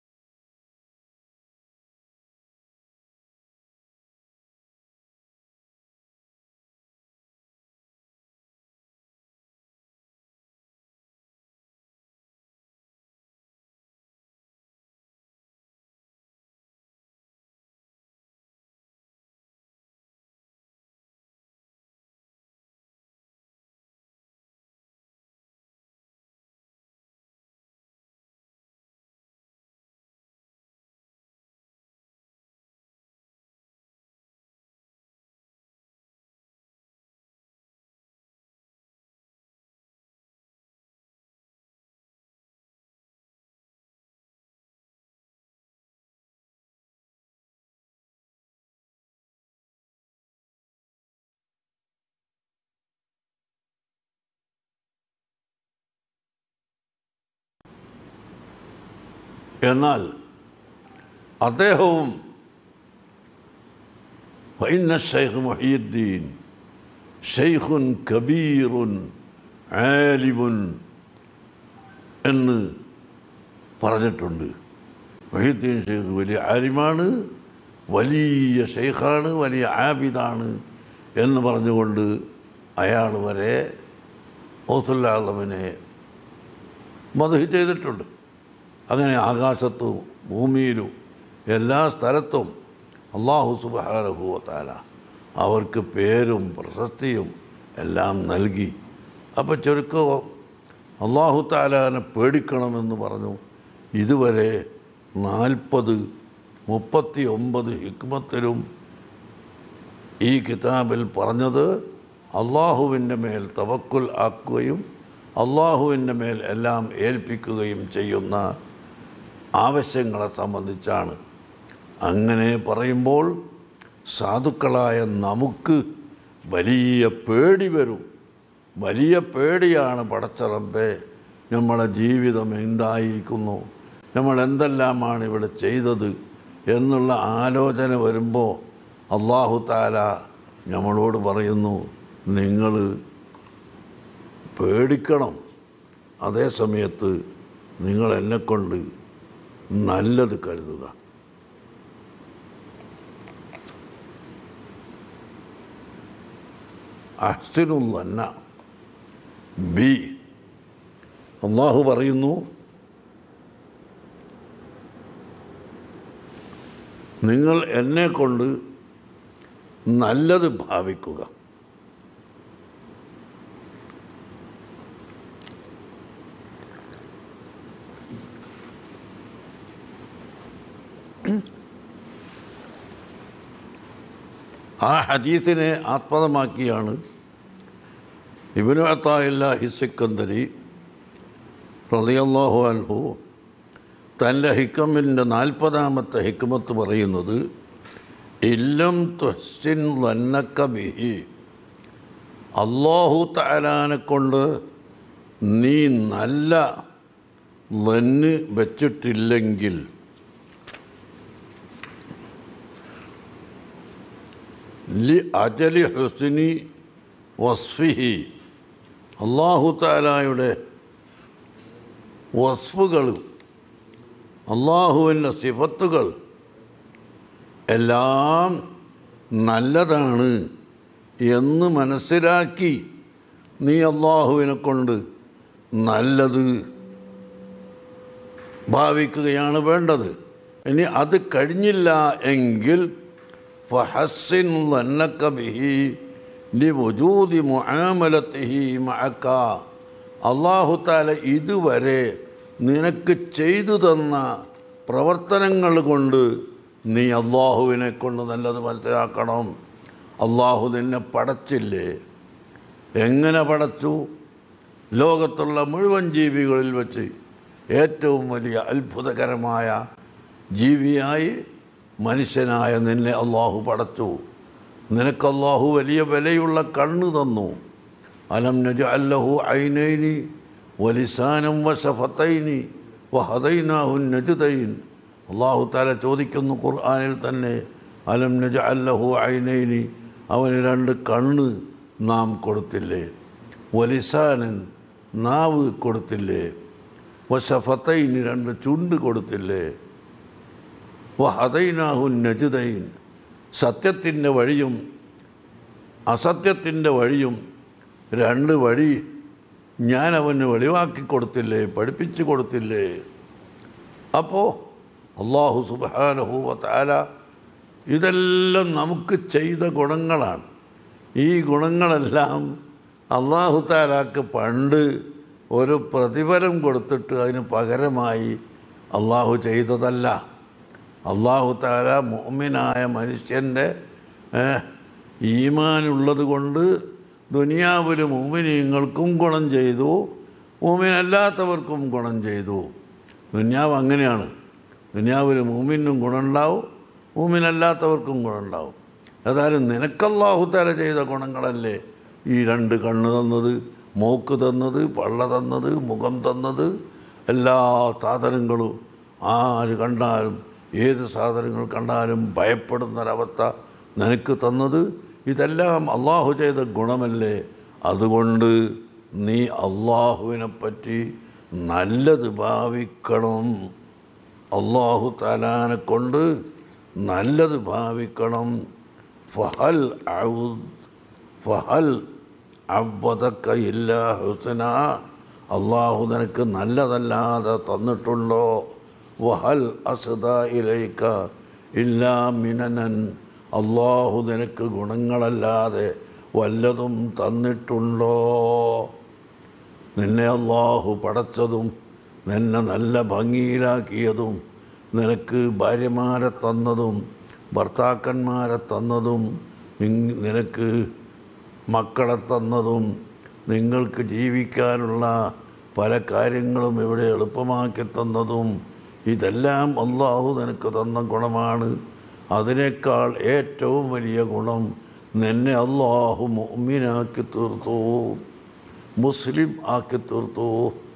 എന്നാൽ അദ്ദേഹവും വൈന ഷെയ്ഖ് മൊഹീദ്ദീൻ ഷെയ്ഖുൻ കബീറുൻ ആലിമുൻ എന്ന് പറഞ്ഞിട്ടുണ്ട് മൊഹീദ്ദീൻ ഷെയ്ഖ് വലിയ ആലിമാണ് വലിയ ഷെയ്ഖാണ് വലിയ ആബിദാണ് എന്ന് പറഞ്ഞുകൊണ്ട് അയാൾ വരെ ഓസുല്ലാളമിനെ മധു ചെയ്തിട്ടുണ്ട് അങ്ങനെ ആകാശത്തും ഭൂമിയിലും എല്ലാ സ്ഥലത്തും അള്ളാഹു സുബാനഹുവത്താല അവർക്ക് പേരും പ്രശസ്തിയും എല്ലാം നൽകി അപ്പോൾ ചുരുക്കം അള്ളാഹു താലാനെ പേടിക്കണമെന്ന് പറഞ്ഞു ഇതുവരെ നാൽപ്പത് മുപ്പത്തി ഒമ്പത് ഹിക്മത്തിലും ഈ കിതാബിൽ പറഞ്ഞത് അള്ളാഹുവിൻ്റെ മേൽ തവക്കുൽ ആക്കുകയും അള്ളാഹുവിൻ്റെ മേൽ എല്ലാം ഏൽപ്പിക്കുകയും ചെയ്യുന്ന ആവശ്യങ്ങളെ സംബന്ധിച്ചാണ് അങ്ങനെ പറയുമ്പോൾ സാധുക്കളായ നമുക്ക് വലിയ പേടി വരും വലിയ പേടിയാണ് പടച്ചറമ്പെ നമ്മളെ ജീവിതം എന്തായിരിക്കുന്നു നമ്മൾ എന്തെല്ലാമാണ് ഇവിടെ ചെയ്തത് എന്നുള്ള ആലോചന വരുമ്പോൾ അള്ളാഹു താല നമ്മളോട് പറയുന്നു നിങ്ങൾ പേടിക്കണം അതേ സമയത്ത് നിങ്ങൾ എന്നെക്കൊണ്ട് നല്ലത് കരുതുക അഹ്സിനുല്ലന്ന ബി അള്ളാഹു പറയുന്നു നിങ്ങൾ എന്നെ കൊണ്ട് നല്ലത് ഭാവിക്കുക ആ ഹദീത്തിനെ ആത്മതമാക്കിയാണ് ഇബിനു അത്തായില്ല ഹിസിക്കന്തരി റളിയല്ലാഹു അൻഹു തൻ്റെ ഹിക്കമിൻ്റെ നാൽപ്പതാമത്തെ ഹിക്മത്ത് പറയുന്നത് ഇല്ലം തുഹ്സിൻ വന്നക്ക ബിഹി അള്ളാഹു താലാനെ കൊണ്ട് നീ നല്ല വന്ന് വച്ചിട്ടില്ലെങ്കിൽ ലി അജലി ഹുസ്നി വസ്ഫിഹി അള്ളാഹു താലായുടെ വസ്ഫുകൾ അള്ളാഹുവിൻ്റെ സിഫത്തുകൾ എല്ലാം നല്ലതാണ് എന്ന് മനസ്സിലാക്കി നീ അള്ളാഹുവിനെ കൊണ്ട് നല്ലത് ഭാവിക്കുകയാണ് വേണ്ടത് ഇനി അത് കഴിഞ്ഞില്ല എങ്കിൽ ഫഹസ്സിൻ ലന്നക്ക ബിഹി ലി വജൂദി മുആമലത്തിഹി മഅക്ക അള്ളാഹു താല ഇതുവരെ നിനക്ക് ചെയ്തു തന്ന പ്രവർത്തനങ്ങൾ കൊണ്ട് നീ അള്ളാഹുവിനെ കൊണ്ട് നല്ലത് മനസ്സിലാക്കണം അള്ളാഹു നിന്നെ പടച്ചില്ലേ എങ്ങനെ പടച്ചു ലോകത്തുള്ള മുഴുവൻ ജീവികളിൽ വെച്ച് ഏറ്റവും വലിയ അത്ഭുതകരമായ ജീവിയായി മനുഷ്യനായ നിന്നെ അള്ളാഹു പടച്ചു നിനക്ക് അള്ളാഹു വലിയ വിലയുള്ള കണ്ണ് തന്നു അലം നജ അല്ലഹു ഐനൈനി വലിസാനം വശഫത്തൈനി വഹദൈനാഹു നജുദൈൻ അള്ളാഹു താല ചോദിക്കുന്നു ഖുർആാനിൽ തന്നെ അലം നജ അല്ലഹു ഐനൈനി അവന് രണ്ട് കണ്ണ് നാം കൊടുത്തില്ലേ വലിസാനൻ നാവ് കൊടുത്തില്ലേ വശഫത്തൈന് രണ്ട് ചുണ്ട് കൊടുത്തില്ലേ വഹദൈനാഹു നജുദൈൻ സത്യത്തിൻ്റെ വഴിയും അസത്യത്തിൻ്റെ വഴിയും രണ്ട് വഴി ഞാൻ അവന് വെളിവാക്കി കൊടുത്തില്ലേ പഠിപ്പിച്ചു കൊടുത്തില്ലേ അപ്പോൾ അള്ളാഹു സുബാനഹൂവ താല ഇതെല്ലാം നമുക്ക് ചെയ്ത ഗുണങ്ങളാണ് ഈ ഗുണങ്ങളെല്ലാം അള്ളാഹു താലാക്ക് പണ്ട് ഒരു പ്രതിഫലം കൊടുത്തിട്ട് അതിന് പകരമായി അള്ളാഹു ചെയ്തതല്ല അള്ളാഹു താല മോമിനായ മനുഷ്യൻ്റെ ഈമാനുള്ളത് കൊണ്ട് ദുനിയാവിൽ മോമിനീങ്ങൾക്കും ഗുണം ചെയ്തു മോമിനല്ലാത്തവർക്കും ഗുണം ചെയ്തു ദുനിയാവ് അങ്ങനെയാണ് ദുനിയാവിൽ മൂമിനും ഗുണമുണ്ടാവും മൂമിനല്ലാത്തവർക്കും ഗുണമുണ്ടാവും ഏതായാലും നിനക്കല്ലാഹു തല ചെയ്ത ഗുണങ്ങളല്ലേ ഈ രണ്ട് കണ്ണ് തന്നത് മൂക്ക് തന്നത് പള്ള തന്നത് മുഖം തന്നത് എല്ലാ സാധനങ്ങളും ആര് കണ്ടാലും ഏത് സാധനങ്ങൾ കണ്ടാലും ഭയപ്പെടുന്നൊരവസ്ഥ നിനക്ക് തന്നത് ഇതെല്ലാം അള്ളാഹു ചെയ്ത ഗുണമല്ലേ അതുകൊണ്ട് നീ അള്ളാഹുവിനെ പറ്റി നല്ലത് ഭാവിക്കണം അള്ളാഹു താലാനെ കൊണ്ട് നല്ലത് ഭാവിക്കണം ഫഹൽ ഔദ് ഫഹൽ അവതക്ക ഇല്ല ഹുസന അള്ളാഹു നിനക്ക് നല്ലതല്ലാതെ തന്നിട്ടുണ്ടോ വഹൽ അസദ ഇലൈക്ക ഇല്ലാ മിനനൻ അള്ളാഹു നിനക്ക് ഗുണങ്ങളല്ലാതെ വല്ലതും തന്നിട്ടുണ്ടോ നിന്നെ അള്ളാഹു പടച്ചതും നിന്നെ നല്ല ഭംഗിയിലാക്കിയതും നിനക്ക് ഭാര്യമാരെ തന്നതും ഭർത്താക്കന്മാരെ തന്നതും നിൻ- നിനക്ക് മക്കളെ തന്നതും നിങ്ങൾക്ക് ജീവിക്കാനുള്ള പല കാര്യങ്ങളും ഇവിടെ എളുപ്പമാക്കി തന്നതും ഇതെല്ലാം അള്ളാഹു നിനക്ക് തന്ന ഗുണമാണ് അതിനേക്കാൾ ഏറ്റവും വലിയ ഗുണം നിന്നെ അള്ളാഹു മുഅ്മിനാക്കി തീർത്തു മുസ്ലിം ആക്കി തീർത്തു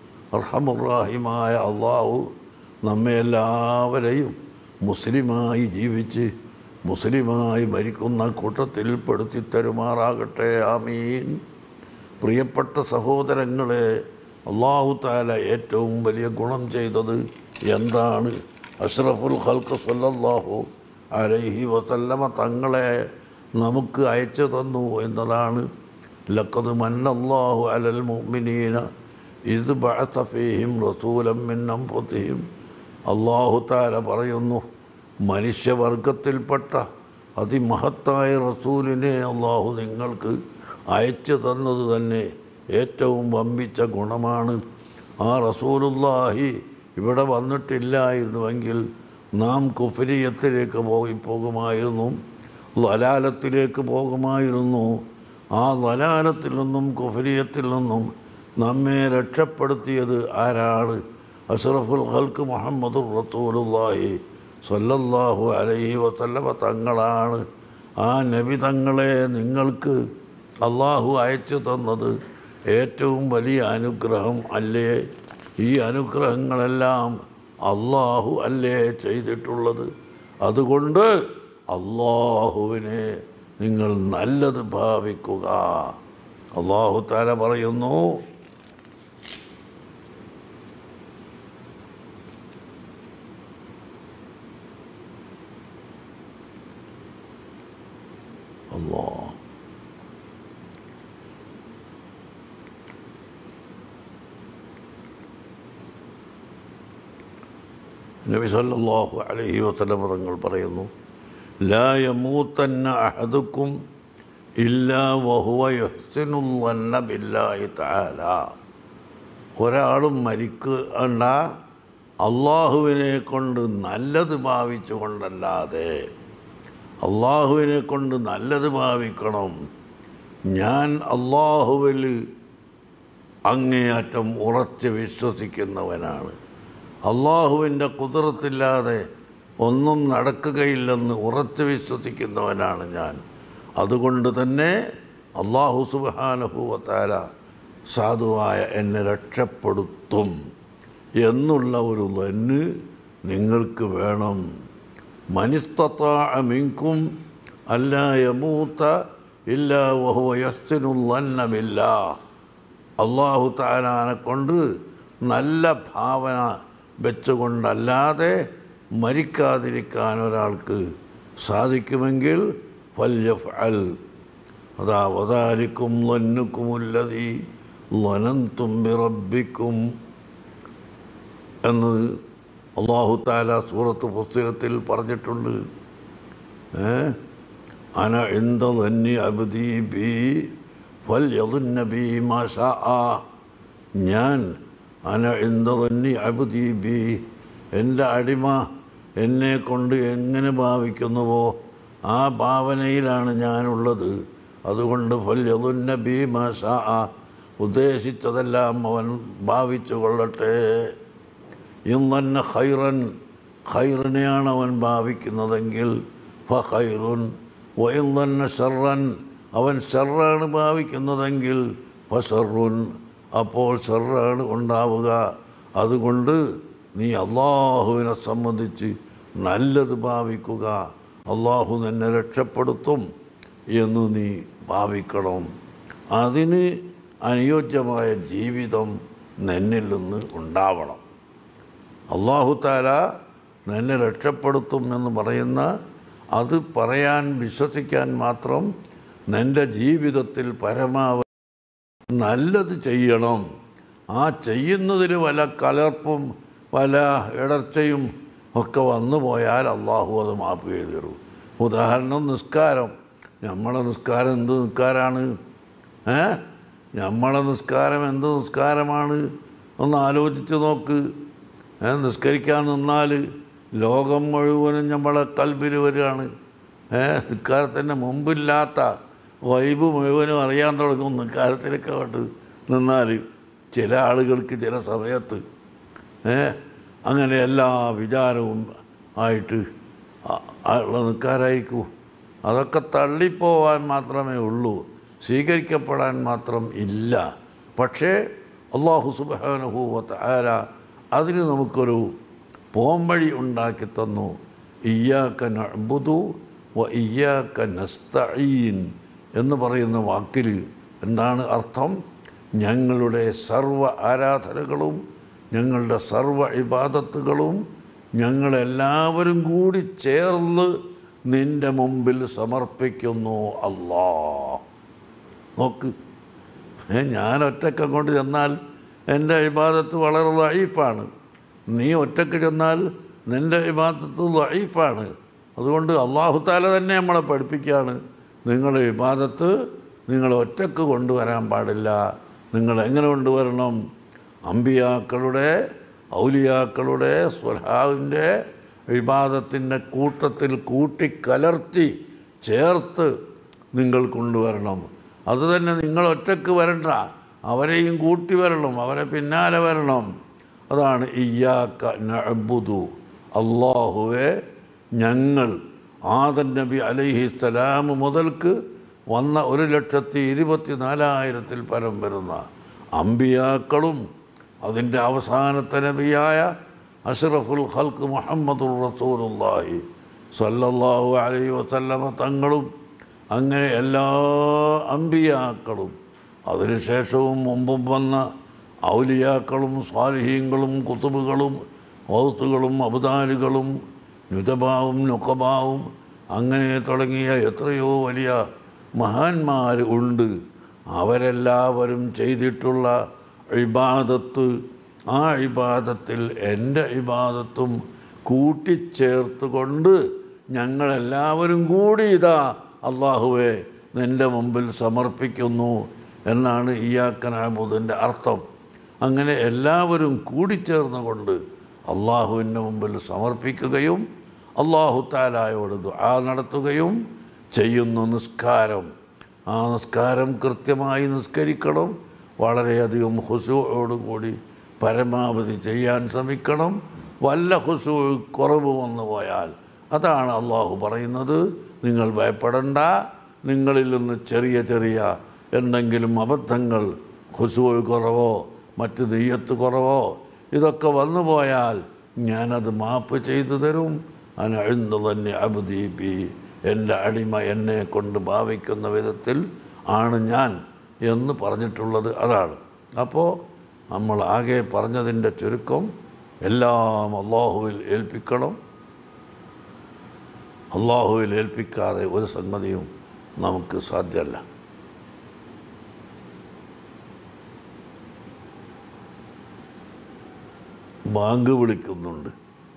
അർഹമുറാഹിമായ അള്ളാഹു നമ്മെ എല്ലാവരെയും മുസ്ലിമായി ജീവിച്ച് മുസ്ലിമായി മരിക്കുന്ന കൂട്ടത്തിൽ പെടുത്തി തരുമാറാകട്ടെ ആമീൻ പ്രിയപ്പെട്ട സഹോദരങ്ങളെ അള്ളാഹു താല ഏറ്റവും വലിയ ഗുണം ചെയ്തത് എന്താണ് അഷ്റഫുൽ ഖൽക്ക് സല്ലല്ലാഹു അലൈഹി വസല്ലമ തങ്ങളെ നമുക്ക് അയച്ചു തന്നു എന്നതാണ് ലക്കത് മന്നല്ലാഹു അലൽ മുഅ്മിനീന ഇത് ബഅസഫീഹിം റസൂലം മിൻ അൻഫുസിഹിം അള്ളാഹു താല പറയുന്നു മനുഷ്യവർഗത്തിൽപ്പെട്ട അതിമഹത്തായ റസൂലിനെ അള്ളാഹു നിങ്ങൾക്ക് അയച്ചു തന്നത് തന്നെ ഏറ്റവും വമ്പിച്ച ഗുണമാണ് ആ റസൂലുല്ലാഹി ഇവിടെ വന്നിട്ടില്ലായിരുന്നുവെങ്കിൽ നാം കുഫരിയത്തിലേക്ക് പോയി പോകുമായിരുന്നു ലലാലത്തിലേക്ക് പോകുമായിരുന്നു ആ ലലാലത്തിൽ നിന്നും കുഫരിയത്തിൽ നിന്നും നമ്മെ രക്ഷപ്പെടുത്തിയത് ആരാണ് അഷ്റഫുൽ ഹൽക്ക് മുഹമ്മദ് റസൂലുല്ലാഹി സ്വല്ലല്ലാഹു അലൈഹി വസല്ലമ തങ്ങളാണ് ആ നബി തങ്ങളെ നിങ്ങൾക്ക് അള്ളാഹു അയച്ചു തന്നത് ഏറ്റവും വലിയ അനുഗ്രഹം അല്ലേ ഈ അനുഗ്രഹങ്ങളെല്ലാം അള്ളാഹു അല്ലേ ചെയ്തിട്ടുള്ളത് അതുകൊണ്ട് അള്ളാഹുവിനെ നിങ്ങൾ നല്ലത് ഭാവിക്കുക അള്ളാഹു താല പറയുന്നു അല്ലോ നബി സല്ലല്ലാഹു അലൈഹി വസല്ലം തങ്ങൾ പറയുന്നു ലാ യമൂത്തന്ന അഹദുക്കും ഇല്ലാ വഹുവ യുഹ്സിനുല്ലന്ന ബില്ലാഹി തആല ഒരാളും മരിക്കണ്ട അള്ളാഹുവിനെ കൊണ്ട് നല്ലത് ഭാവിച്ചുകൊണ്ടല്ലാതെ അള്ളാഹുവിനെ കൊണ്ട് നല്ലത് ഭാവിക്കണം ഞാൻ അള്ളാഹുവിൽ അങ്ങേയറ്റം ഉറച്ച് വിശ്വസിക്കുന്നവനാണ് അള്ളാഹുവിൻ്റെ കുതിരത്തില്ലാതെ ഒന്നും നടക്കുകയില്ലെന്ന് ഉറച്ച് വിശ്വസിക്കുന്നവനാണ് ഞാൻ അതുകൊണ്ട് തന്നെ അള്ളാഹു സുബാനഹുവത്താര സാധുവായ എന്നെ രക്ഷപ്പെടുത്തും എന്നുള്ള ഒരു ലന്ന് നിങ്ങൾക്ക് വേണം മനിസ്തത്താമിങ്കും അല്ല യമൂത്ത ഇല്ല വഹുവയസ്തിനുല്ലന്നമില്ല അള്ളാഹു താലാനെ കൊണ്ട് നല്ല ഭാവന വെച്ചുകൊണ്ടല്ലാതെ മരിക്കാതിരിക്കാൻ ഒരാൾക്ക് സാധിക്കുമെങ്കിൽ ഫല്യഫ് അൽ അതാ വതാലിക്കും ലന്നുക്കുമുല്ലതി ലനന്തും ബിറബിക്കും എന്ന് അള്ളാഹു താല സൂറത്ത് പുസ്തകത്തിൽ പറഞ്ഞിട്ടുണ്ട് ഏ അന എന്ത തന്നെ അബദി ബി ഫൽ യതുന്നബി മാഷാ ഞാൻ അന എന്ത തന്നെ അബദി ബി എൻ്റെ അടിമ എന്നെ കൊണ്ട് എങ്ങനെ ഭാവിക്കുന്നുവോ ആ ഭാവനയിലാണ് ഞാനുള്ളത് അതുകൊണ്ട് ഫൽ യതുന്നബി മാഷാ ഉദ്ദേശിച്ചതെല്ലാം അവൻ ഭാവിച്ചു കൊള്ളട്ടെ ഇന്നെ ഖൈറൻ ഖൈറിനെയാണ് അവൻ ഭാവിക്കുന്നതെങ്കിൽ ഫ ഖൈറുൻ വൈന്നെ ഷർറൻ അവൻ ഷർറാണ് ഭാവിക്കുന്നതെങ്കിൽ ഫ ഷർറുൻ അപ്പോൾ ഷർറാണ് ഉണ്ടാവുക അതുകൊണ്ട് നീ അള്ളാഹുവിനെ സംബന്ധിച്ച് നല്ലത് ഭാവിക്കുക അള്ളാഹു നിന്നെ രക്ഷപ്പെടുത്തും എന്ന് നീ ഭാവിക്കണം അതിന് അനുയോജ്യമായ ജീവിതം നിന്നിൽ നിന്ന് ഉണ്ടാവണം അള്ളാഹു താല നിന്നെ രക്ഷപ്പെടുത്തും എന്ന് പറയുന്ന അത് പറയാൻ വിശ്വസിക്കാൻ മാത്രം നിൻ്റെ ജീവിതത്തിൽ പരമാവധി നല്ലത് ചെയ്യണം ആ ചെയ്യുന്നതിൽ വല്ല കലർപ്പും വല്ല ഇടർച്ചയും ഒക്കെ വന്നു പോയാൽ അള്ളാഹു അത് മാപ്പ് ചെയ്തു തരും ഉദാഹരണം നിസ്കാരം നമ്മളെ നിസ്കാരം എന്ത് നിസ്കാരമാണ് ഏ നമ്മളെ നിസ്കാരം എന്ത് നിസ്കാരമാണ് ഒന്ന് ആലോചിച്ച് നോക്ക് ഏ, നിസ്കരിക്കാൻ നിന്നാൽ ലോകം മുഴുവനും നമ്മളെ കൽബിൽ വരികയാണ് ഏ നിസ്കാരത്തിൻ്റെ മുമ്പില്ലാത്ത വൈബ് മുഴുവനും അറിയാൻ തുടങ്ങും നിസ്കാരത്തിലൊക്കെ കൊണ്ട് നിന്നാൽ ചില ആളുകൾക്ക് ചില സമയത്ത് ഏ അങ്ങനെ എല്ലാ വിചാരവും ആയിട്ട് ആ- ആ ഉള്ള നിൽക്കാരായിരിക്കൂ അതൊക്കെ തള്ളിപ്പോവാൻ മാത്രമേ ഉള്ളൂ സ്വീകരിക്കപ്പെടാൻ മാത്രം ഇല്ല പക്ഷേ അള്ളാഹു സുബാനുഭൂവത്ത് ആര അതിന് നമുക്കൊരു പോംവഴി ഉണ്ടാക്കി തന്നു ഇയ്യാക്ക നഅ്ബുദു വ ഇയ്യാക്ക നസ്തഈൻ എന്ന് പറയുന്ന വാക്കിൽ എന്താണ് അർത്ഥം ഞങ്ങളുടെ സർവ ആരാധനകളും ഞങ്ങളുടെ സർവ ഇബാദത്തുകളും ഞങ്ങളെല്ലാവരും കൂടി ചേർന്ന് നിൻ്റെ മുമ്പിൽ സമർപ്പിക്കുന്നു അല്ലാ നോക്ക് ഏ, ഞാൻ ഒറ്റക്ക് അങ്ങോട്ട് ചെന്നാൽ എൻ്റെ ഇബാദത്ത് വളരെ ലൈഫാണ് നീ ഒറ്റക്ക് ചെന്നാൽ നിൻ്റെ ഇബാദത്ത് ലൈഫാണ് അതുകൊണ്ട് അള്ളാഹുത്താല തന്നെ നമ്മളെ പഠിപ്പിക്കുകയാണ് നിങ്ങളുടെ ഇബാദത്ത് നിങ്ങൾ ഒറ്റക്ക് കൊണ്ടുവരാൻ പാടില്ല നിങ്ങൾ എങ്ങനെ കൊണ്ടുവരണം അമ്പിയാക്കളുടെ ഔലിയാക്കളുടെ സ്വലാവിൻ്റെ വിവാദത്തിൻ്റെ കൂട്ടത്തിൽ കൂട്ടിക്കലർത്തി ചേർത്ത് നിങ്ങൾ കൊണ്ടുവരണം അത് തന്നെ നിങ്ങൾ ഒറ്റക്ക് വരണ്ട അവരെയും കൂട്ടി വരണം അവരെ പിന്നാലെ വരണം അതാണ് ഇയ്യാക്ക നഅ്ബുദു അള്ളാഹുവെ ഞങ്ങൾ ആദൻ നബി അലൈഹി സ്വലാം മുതൽക്ക് വന്ന ഒരു ലക്ഷത്തി ഇരുപത്തി നാലായിരത്തിൽ പരം വരുന്ന അമ്പിയാക്കളും അതിൻ്റെ അവസാനത്തെ നബിയായ അഷ്റഫുൽ ഖൽക്ക് മുഹമ്മദുർ റസൂലുള്ളാഹി സ്വല്ലല്ലാഹു അലൈഹി വസല്ലമ തങ്ങളും അങ്ങനെ എല്ലാ അമ്പിയാക്കളും അതിനുശേഷവും മുമ്പും വന്ന ഔലിയാക്കളും സ്വാലിഹീങ്ങളും കുത്തുബുകളും ഔത്തുകളും അബുദാലുകളും നുജബാവും നുക്കബാവും അങ്ങനെ തുടങ്ങിയ എത്രയോ വലിയ മഹാന്മാർ ഉണ്ട് അവരെല്ലാവരും ചെയ്തിട്ടുള്ള ഇബാദത്ത് ആ ഇബാദത്തിൽ എൻ്റെ ഇബാദത്തും കൂട്ടിച്ചേർത്ത് കൊണ്ട് ഞങ്ങളെല്ലാവരും കൂടി ഇതാ അള്ളാഹുവെ നിൻ്റെ മുമ്പിൽ സമർപ്പിക്കുന്നു എന്നാണ് ഇയാക്കനാബുദിൻ്റെ അർത്ഥം അങ്ങനെ എല്ലാവരും കൂടിച്ചേർന്നുകൊണ്ട് അള്ളാഹുവിൻ്റെ മുമ്പിൽ സമർപ്പിക്കുകയും അള്ളാഹു താലായോട് ദുആ നടത്തുകയും ചെയ്യുന്നു നിസ്കാരം ആ നിസ്കാരം കൃത്യമായി നിസ്കരിക്കണം വളരെയധികം ഹുസുവോടുകൂടി പരമാവധി ചെയ്യാൻ ശ്രമിക്കണം വല്ല ഹുസു കുറവ് വന്നു പോയാൽ അതാണ് അള്ളാഹു പറയുന്നത് നിങ്ങൾ ഭയപ്പെടണ്ട നിങ്ങളിൽ നിന്ന് ചെറിയ ചെറിയ എന്തെങ്കിലും അബദ്ധങ്ങൾ ഹുസു കുറവോ മറ്റ് നെയ്യത്ത് കുറവോ ഇതൊക്കെ വന്നു പോയാൽ ഞാനത് മാപ്പ് ചെയ്തു തരും അനഴുന്നു തന്നെ അബുദീപി എൻ്റെ അടിമ എന്നെ കൊണ്ട് ഭാവിക്കുന്ന വിധത്തിൽ ആണ് ഞാൻ എന്ന് പറഞ്ഞിട്ടുള്ളത് അതാണ് അപ്പോൾ നമ്മൾ ആകെ പറഞ്ഞതിൻ്റെ ചുരുക്കം എല്ലാം അള്ളാഹുവിൽ ഏൽപ്പിക്കണം അള്ളാഹുവിൽ ഏൽപ്പിക്കാതെ ഒരു സംഗതിയും നമുക്ക് സാധ്യമല്ല ബാങ്ക് വിളിക്കുന്നുണ്ട്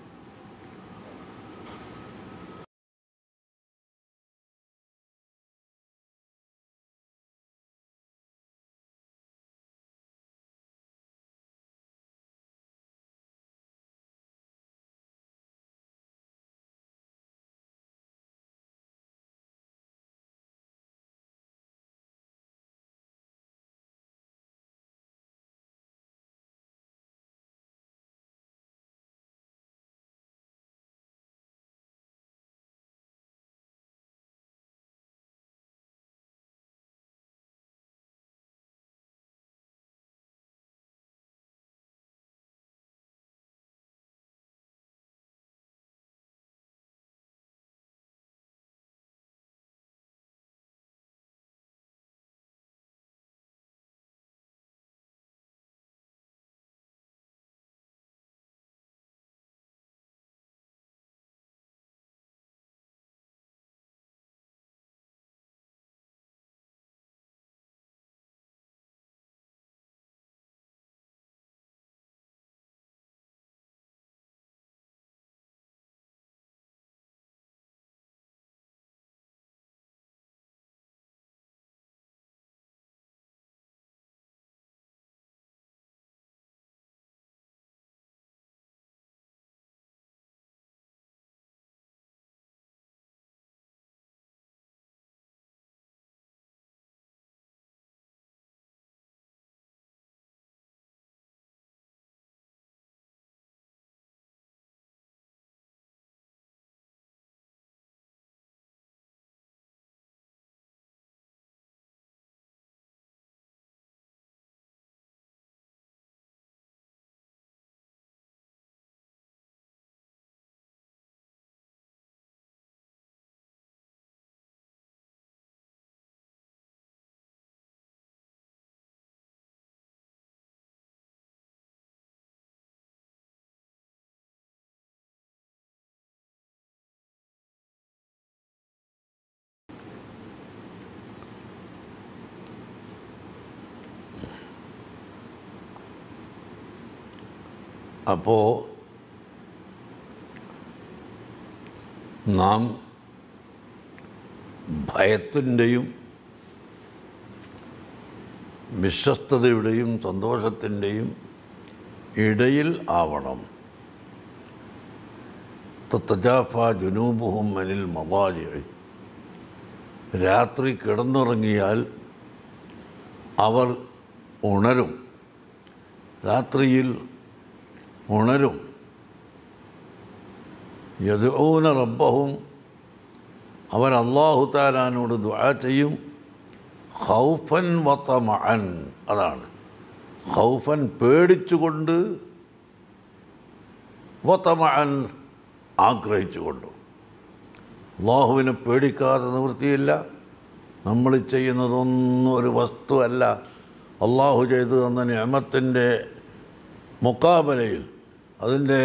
അപ്പോൾ നാം ഭയത്തിൻ്റെയും വിശ്വസ്തതയുടെയും സന്തോഷത്തിൻ്റെയും ഇടയിൽ ആവണം തജാഫ ജുനൂബുഹും മനിൽ മവാജി രാത്രി കിടന്നുറങ്ങിയാൽ അവർ ഉണരും രാത്രിയിൽ ഉണരും യദൂന റബ്ബഹും അവർ അള്ളാഹു താലാനോട് ദുആ ചെയ്യും ഹൗഫൻ വത്തമഅൻ അതാണ് ഹൗഫൻ പേടിച്ചുകൊണ്ട് വത്തമഅൻ ആഗ്രഹിച്ചുകൊണ്ടും അള്ളാഹുവിനെ പേടിക്കാതെ നിവൃത്തിയില്ല നമ്മൾ ചെയ്യുന്നതൊന്നും ഒരു വസ്തുവല്ല അള്ളാഹു ചെയ്തു തന്ന നിയമത്തിൻ്റെ മുക്കാബലയിൽ അതിൻ്റെ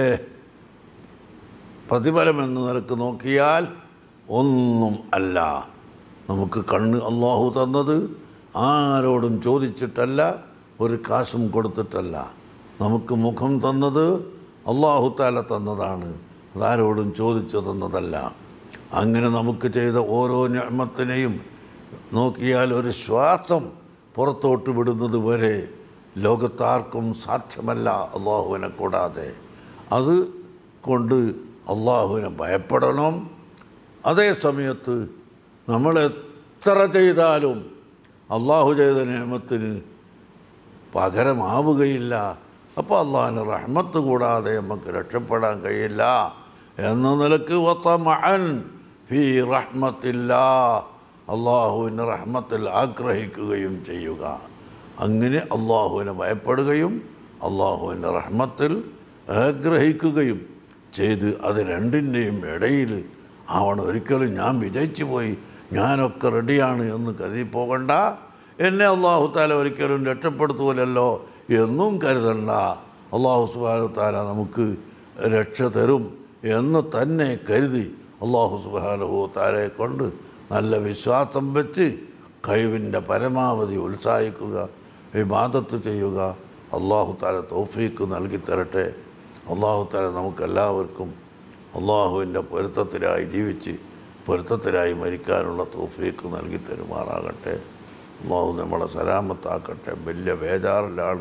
പ്രതിഫലം എന്ന നിലക്ക് നോക്കിയാൽ ഒന്നും അല്ല നമുക്ക് കണ്ണ് അള്ളാഹു തന്നത് ആരോടും ചോദിച്ചിട്ടല്ല ഒരു കാശും കൊടുത്തിട്ടല്ല നമുക്ക് മുഖം തന്നത് അള്ളാഹു താല തന്നതാണ് അതാരോടും ചോദിച്ചു തന്നതല്ല അങ്ങനെ നമുക്ക് ചെയ്ത ഓരോ ഞമ്മത്തിനെയും നോക്കിയാൽ ഒരു ശ്വാസം പുറത്തോട്ട് വിടുന്നത് വരെ ലോകത്താർക്കും സാധ്യമല്ല അള്ളാഹുവിനെ കൂടാതെ അത് കൊണ്ട് അള്ളാഹുവിനെ ഭയപ്പെടണം അതേ സമയത്ത് നമ്മൾ എത്ര ചെയ്താലും അള്ളാഹു ചെയ്ത നിയമത്തിന് പകരമാവുകയില്ല അപ്പോൾ അള്ളാഹിന് റഹ്മത്ത് കൂടാതെ നമുക്ക് രക്ഷപ്പെടാൻ കഴിയില്ല എന്ന നിലക്ക് വത്തമഅൻ ഫി റഹ്മത്തില്ല അള്ളാഹുവിൻ്റെ റഹ്മത്തിൽ ആഗ്രഹിക്കുകയും ചെയ്യുക അങ്ങനെ അള്ളാഹുവിനെ ഭയപ്പെടുകയും അള്ളാഹുവിൻ്റെ റഹ്മത്തിൽ ആഗ്രഹിക്കുകയും ചെയ്ത് അത് രണ്ടിൻ്റെയും ഇടയിൽ ആവണം ഒരിക്കലും ഞാൻ വിജയിച്ചു പോയി ഞാനൊക്കെ റെഡിയാണ് എന്ന് കരുതി പോകണ്ട എന്നെ അള്ളാഹു താല ഒരിക്കലും രക്ഷപ്പെടുത്തൂലല്ലോ എന്നും കരുതണ്ട അള്ളാഹു സുബാനു താല നമുക്ക് രക്ഷ തരും എന്ന് തന്നെ കരുതി അള്ളാഹു സുബാനുഹു താലയെ കൊണ്ട് നല്ല വിശ്വാസം വെച്ച് കഴിവിൻ്റെ പരമാവധി ഉത്സാഹിക്കുക വിവാദത്ത് ചെയ്യുക അള്ളാഹു താല തോഫീക്ക് നൽകി തരട്ടെ അള്ളാഹു താല നമുക്കെല്ലാവർക്കും അള്ളാഹുവിൻ്റെ പൊരുത്തത്തിലായി ജീവിച്ച് പൊരുത്തത്തിലായി മരിക്കാനുള്ള തോഫീക്ക് നൽകി തരുമാറാകട്ടെ അള്ളാഹു നമ്മളെ സലാമത്താക്കട്ടെ വലിയ ബേജാറിലാണ്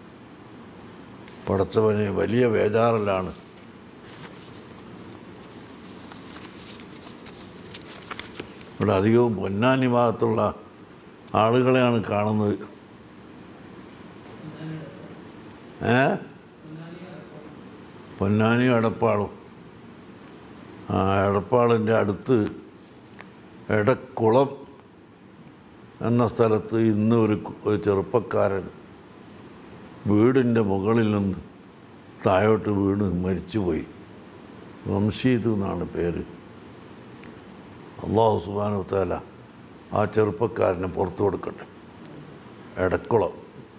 പടച്ചവന് വലിയ ബേജാറിലാണ് ഇവിടെ അധികവും പൊന്നാനി ഭാഗത്തുള്ള ആളുകളെയാണ് കാണുന്നത് ഏ പൊന്നാനി എടപ്പാളും ആ എടപ്പാളിൻ്റെ അടുത്ത് എടക്കുളം എന്ന സ്ഥലത്ത് ഇന്ന് ഒരു കു- ഒരു ചെറുപ്പക്കാരൻ വീടിൻ്റെ മുകളിൽ നിന്ന് താഴോട്ട് വീണ് മരിച്ചുപോയി റംഷീദ് എന്നാണ് പേര് അള്ളാഹു സുബാനു താല ആ ചെറുപ്പക്കാരനെ പുറത്തു കൊടുക്കട്ടെ എടക്കുളം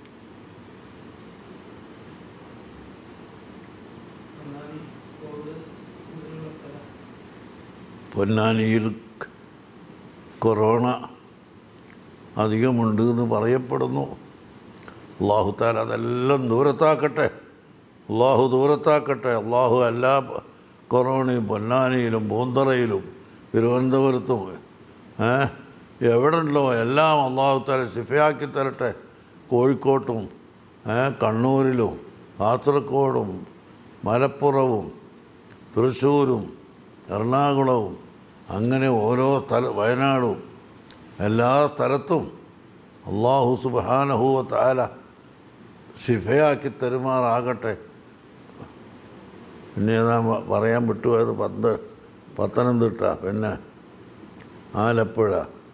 പൊന്നാനിയിൽ കൊറോണ അധികമുണ്ട് എന്ന് പറയപ്പെടുന്നു അള്ളാഹു താല അതെല്ലാം ദൂരത്താക്കട്ടെ അള്ളാഹു ദൂരത്താക്കട്ടെ അള്ളാഹു എല്ലാ പ- കൊറോണയും പൊന്നാനിയിലും പൂന്തറയിലും തിരുവനന്തപുരത്തും ഏ എവിടെ ഉണ്ടോ എല്ലാം അള്ളാഹു താല ശിഫയാക്കി തരട്ടെ കോഴിക്കോട്ടും ഏ കണ്ണൂരിലും കാസർഗോഡും മലപ്പുറവും തൃശ്ശൂരും എറണാകുളവും അങ്ങനെ ഓരോ സ്ഥല വയനാടും എല്ലാ സ്ഥലത്തും അള്ളാഹു സുബാനഹുവ താല ശിഫയാക്കി തരുമാറാകട്ടെ പിന്നെ ഏതാ മ- പറയാൻ വിട്ടുപോയത് പന്ത് പത്തനംതിട്ട പിന്നെ ആലപ്പുഴ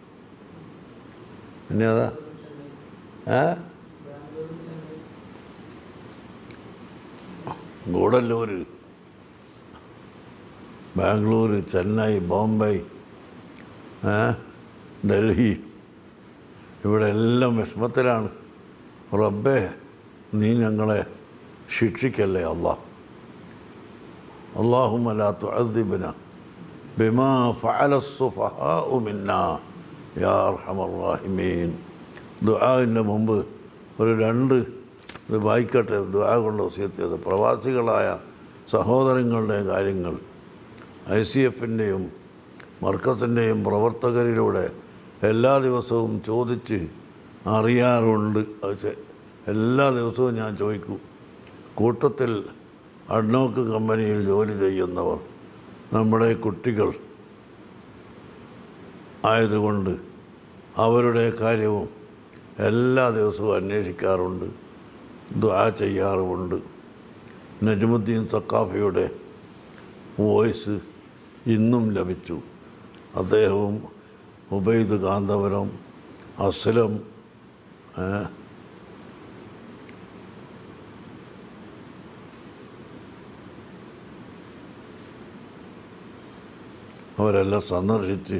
പിന്നെ ഏതാ ഏ ഗൂഡല്ലൂർ ബാംഗ്ലൂർ ചെന്നൈ ബോംബെ ഏ ഡൽഹി ഇവിടെ എല്ലാം വിഷമത്തിലാണ് റബ്ബേ നീ ഞങ്ങളെ ശിക്ഷിക്കല്ലേ അള്ളാഹ് اللهم لا تعذبنا بما فعل السفهاء منا يا أرحم الراحمين ദുആവിൻ്റെ മുമ്പ് ഒരു രണ്ട് ഇത് വായിക്കട്ടെ ദുആ കൊണ്ട് വസിയത്തിയത് പ്രവാസികളായ സഹോദരങ്ങളുടെ കാര്യങ്ങൾ ഐ സി എഫിൻ്റെയും മർക്കസിൻ്റെയും പ്രവർത്തകരിലൂടെ എല്ലാ ദിവസവും ചോദിച്ച് അറിയാറുണ്ട് അത് ചെ- എല്ലാ ദിവസവും ഞാൻ ചോദിക്കും കൂട്ടത്തിൽ അഡ്നോക്ക് കമ്പനിയിൽ ജോലി ചെയ്യുന്നവർ നമ്മുടെ കുട്ടികൾ ആയതുകൊണ്ട് അവരുടെ കാര്യവും എല്ലാ ദിവസവും അന്വേഷിക്കാറുണ്ട് ദ്വാ ചെയ്യാറുമുണ്ട് നജ്മുദ്ദീൻ സക്കാഫിയുടെ വോയിസ് ഇന്നും ലഭിച്ചു അദ്ദേഹവും ഉബൈദ് കാന്തപുരം അസ്ലം ഏ, അവരെല്ലാം സന്ദർശിച്ച്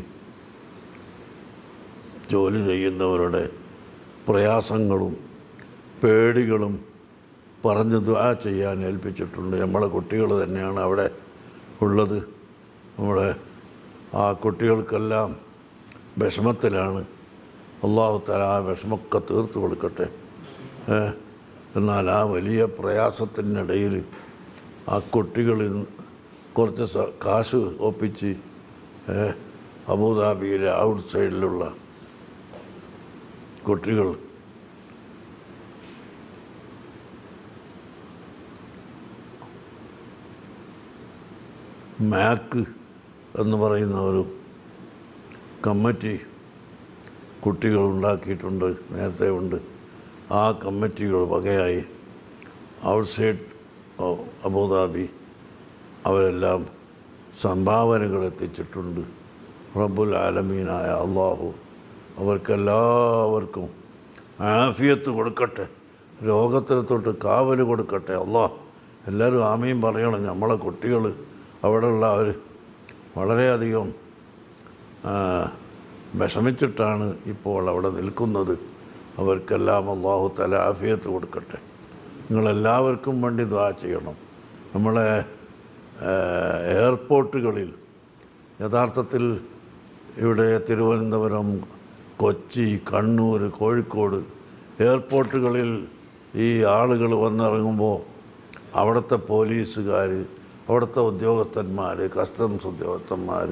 ജോലി ചെയ്യുന്നവരുടെ പ്രയാസങ്ങളും പേടികളും പറഞ്ഞ് ദ്വാ ചെയ്യാൻ ഏൽപ്പിച്ചിട്ടുണ്ട് നമ്മളെ കുട്ടികൾ തന്നെയാണ് അവിടെ ഉള്ളത് നമ്മുടെ ആ കുട്ടികൾക്കെല്ലാം വിഷമത്തിലാണ് അള്ളാഹു തല ആ വിഷമമൊക്കെ തീർത്ത് കൊടുക്കട്ടെ ഏ? എന്നാൽ ആ വലിയ പ്രയാസത്തിനിടയിൽ ആ കുട്ടികളിൽ നിന്ന് കുറച്ച് സ- കാശ് ഒപ്പിച്ച് ഏ, അബുദാബിയിലെ ഔട്ട് സൈഡിലുള്ള കുട്ടികൾ മാക്ക് എന്ന് പറയുന്ന ഒരു കമ്മിറ്റി കുട്ടികൾ ഉണ്ടാക്കിയിട്ടുണ്ട് നേരത്തെ ഉണ്ട് ആ കമ്മിറ്റികൾ വകയായി ഔട്ട്സൈഡ് ഓഫ് അബുദാബി അവരെല്ലാം സംഭാവനകൾ എത്തിച്ചിട്ടുണ്ട് റബ്ബുൽ ആലമീനായ അള്ളാഹു അവർക്കെല്ലാവർക്കും ആഫിയത്ത് കൊടുക്കട്ടെ രോഗത്തിന് തൊട്ട് കാവൽ കൊടുക്കട്ടെ അള്ളാഹ് എല്ലാവരും ആമയും പറയണം നമ്മളെ കുട്ടികൾ അവിടെയുള്ള അവർ വളരെയധികം ആ, വിഷമിച്ചിട്ടാണ് ഇപ്പോൾ അവിടെ നിൽക്കുന്നത് അവർക്കെല്ലാം അള്ളാഹു തല ആഫിയത്ത് കൊടുക്കട്ടെ നിങ്ങളെല്ലാവർക്കും വേണ്ടി ദ്വാ ചെയ്യണം നമ്മളെ ആ, എയർപോർട്ടുകളിൽ യഥാർത്ഥത്തിൽ ഇവിടെ തിരുവനന്തപുരം കൊച്ചി കണ്ണൂർ കോഴിക്കോട് എയർപോർട്ടുകളിൽ ഈ ആളുകൾ വന്നിറങ്ങുമ്പോൾ അവിടുത്തെ പോലീസുകാർ അവിടുത്തെ ഉദ്യോഗസ്ഥന്മാർ കസ്റ്റംസ് ഉദ്യോഗസ്ഥന്മാർ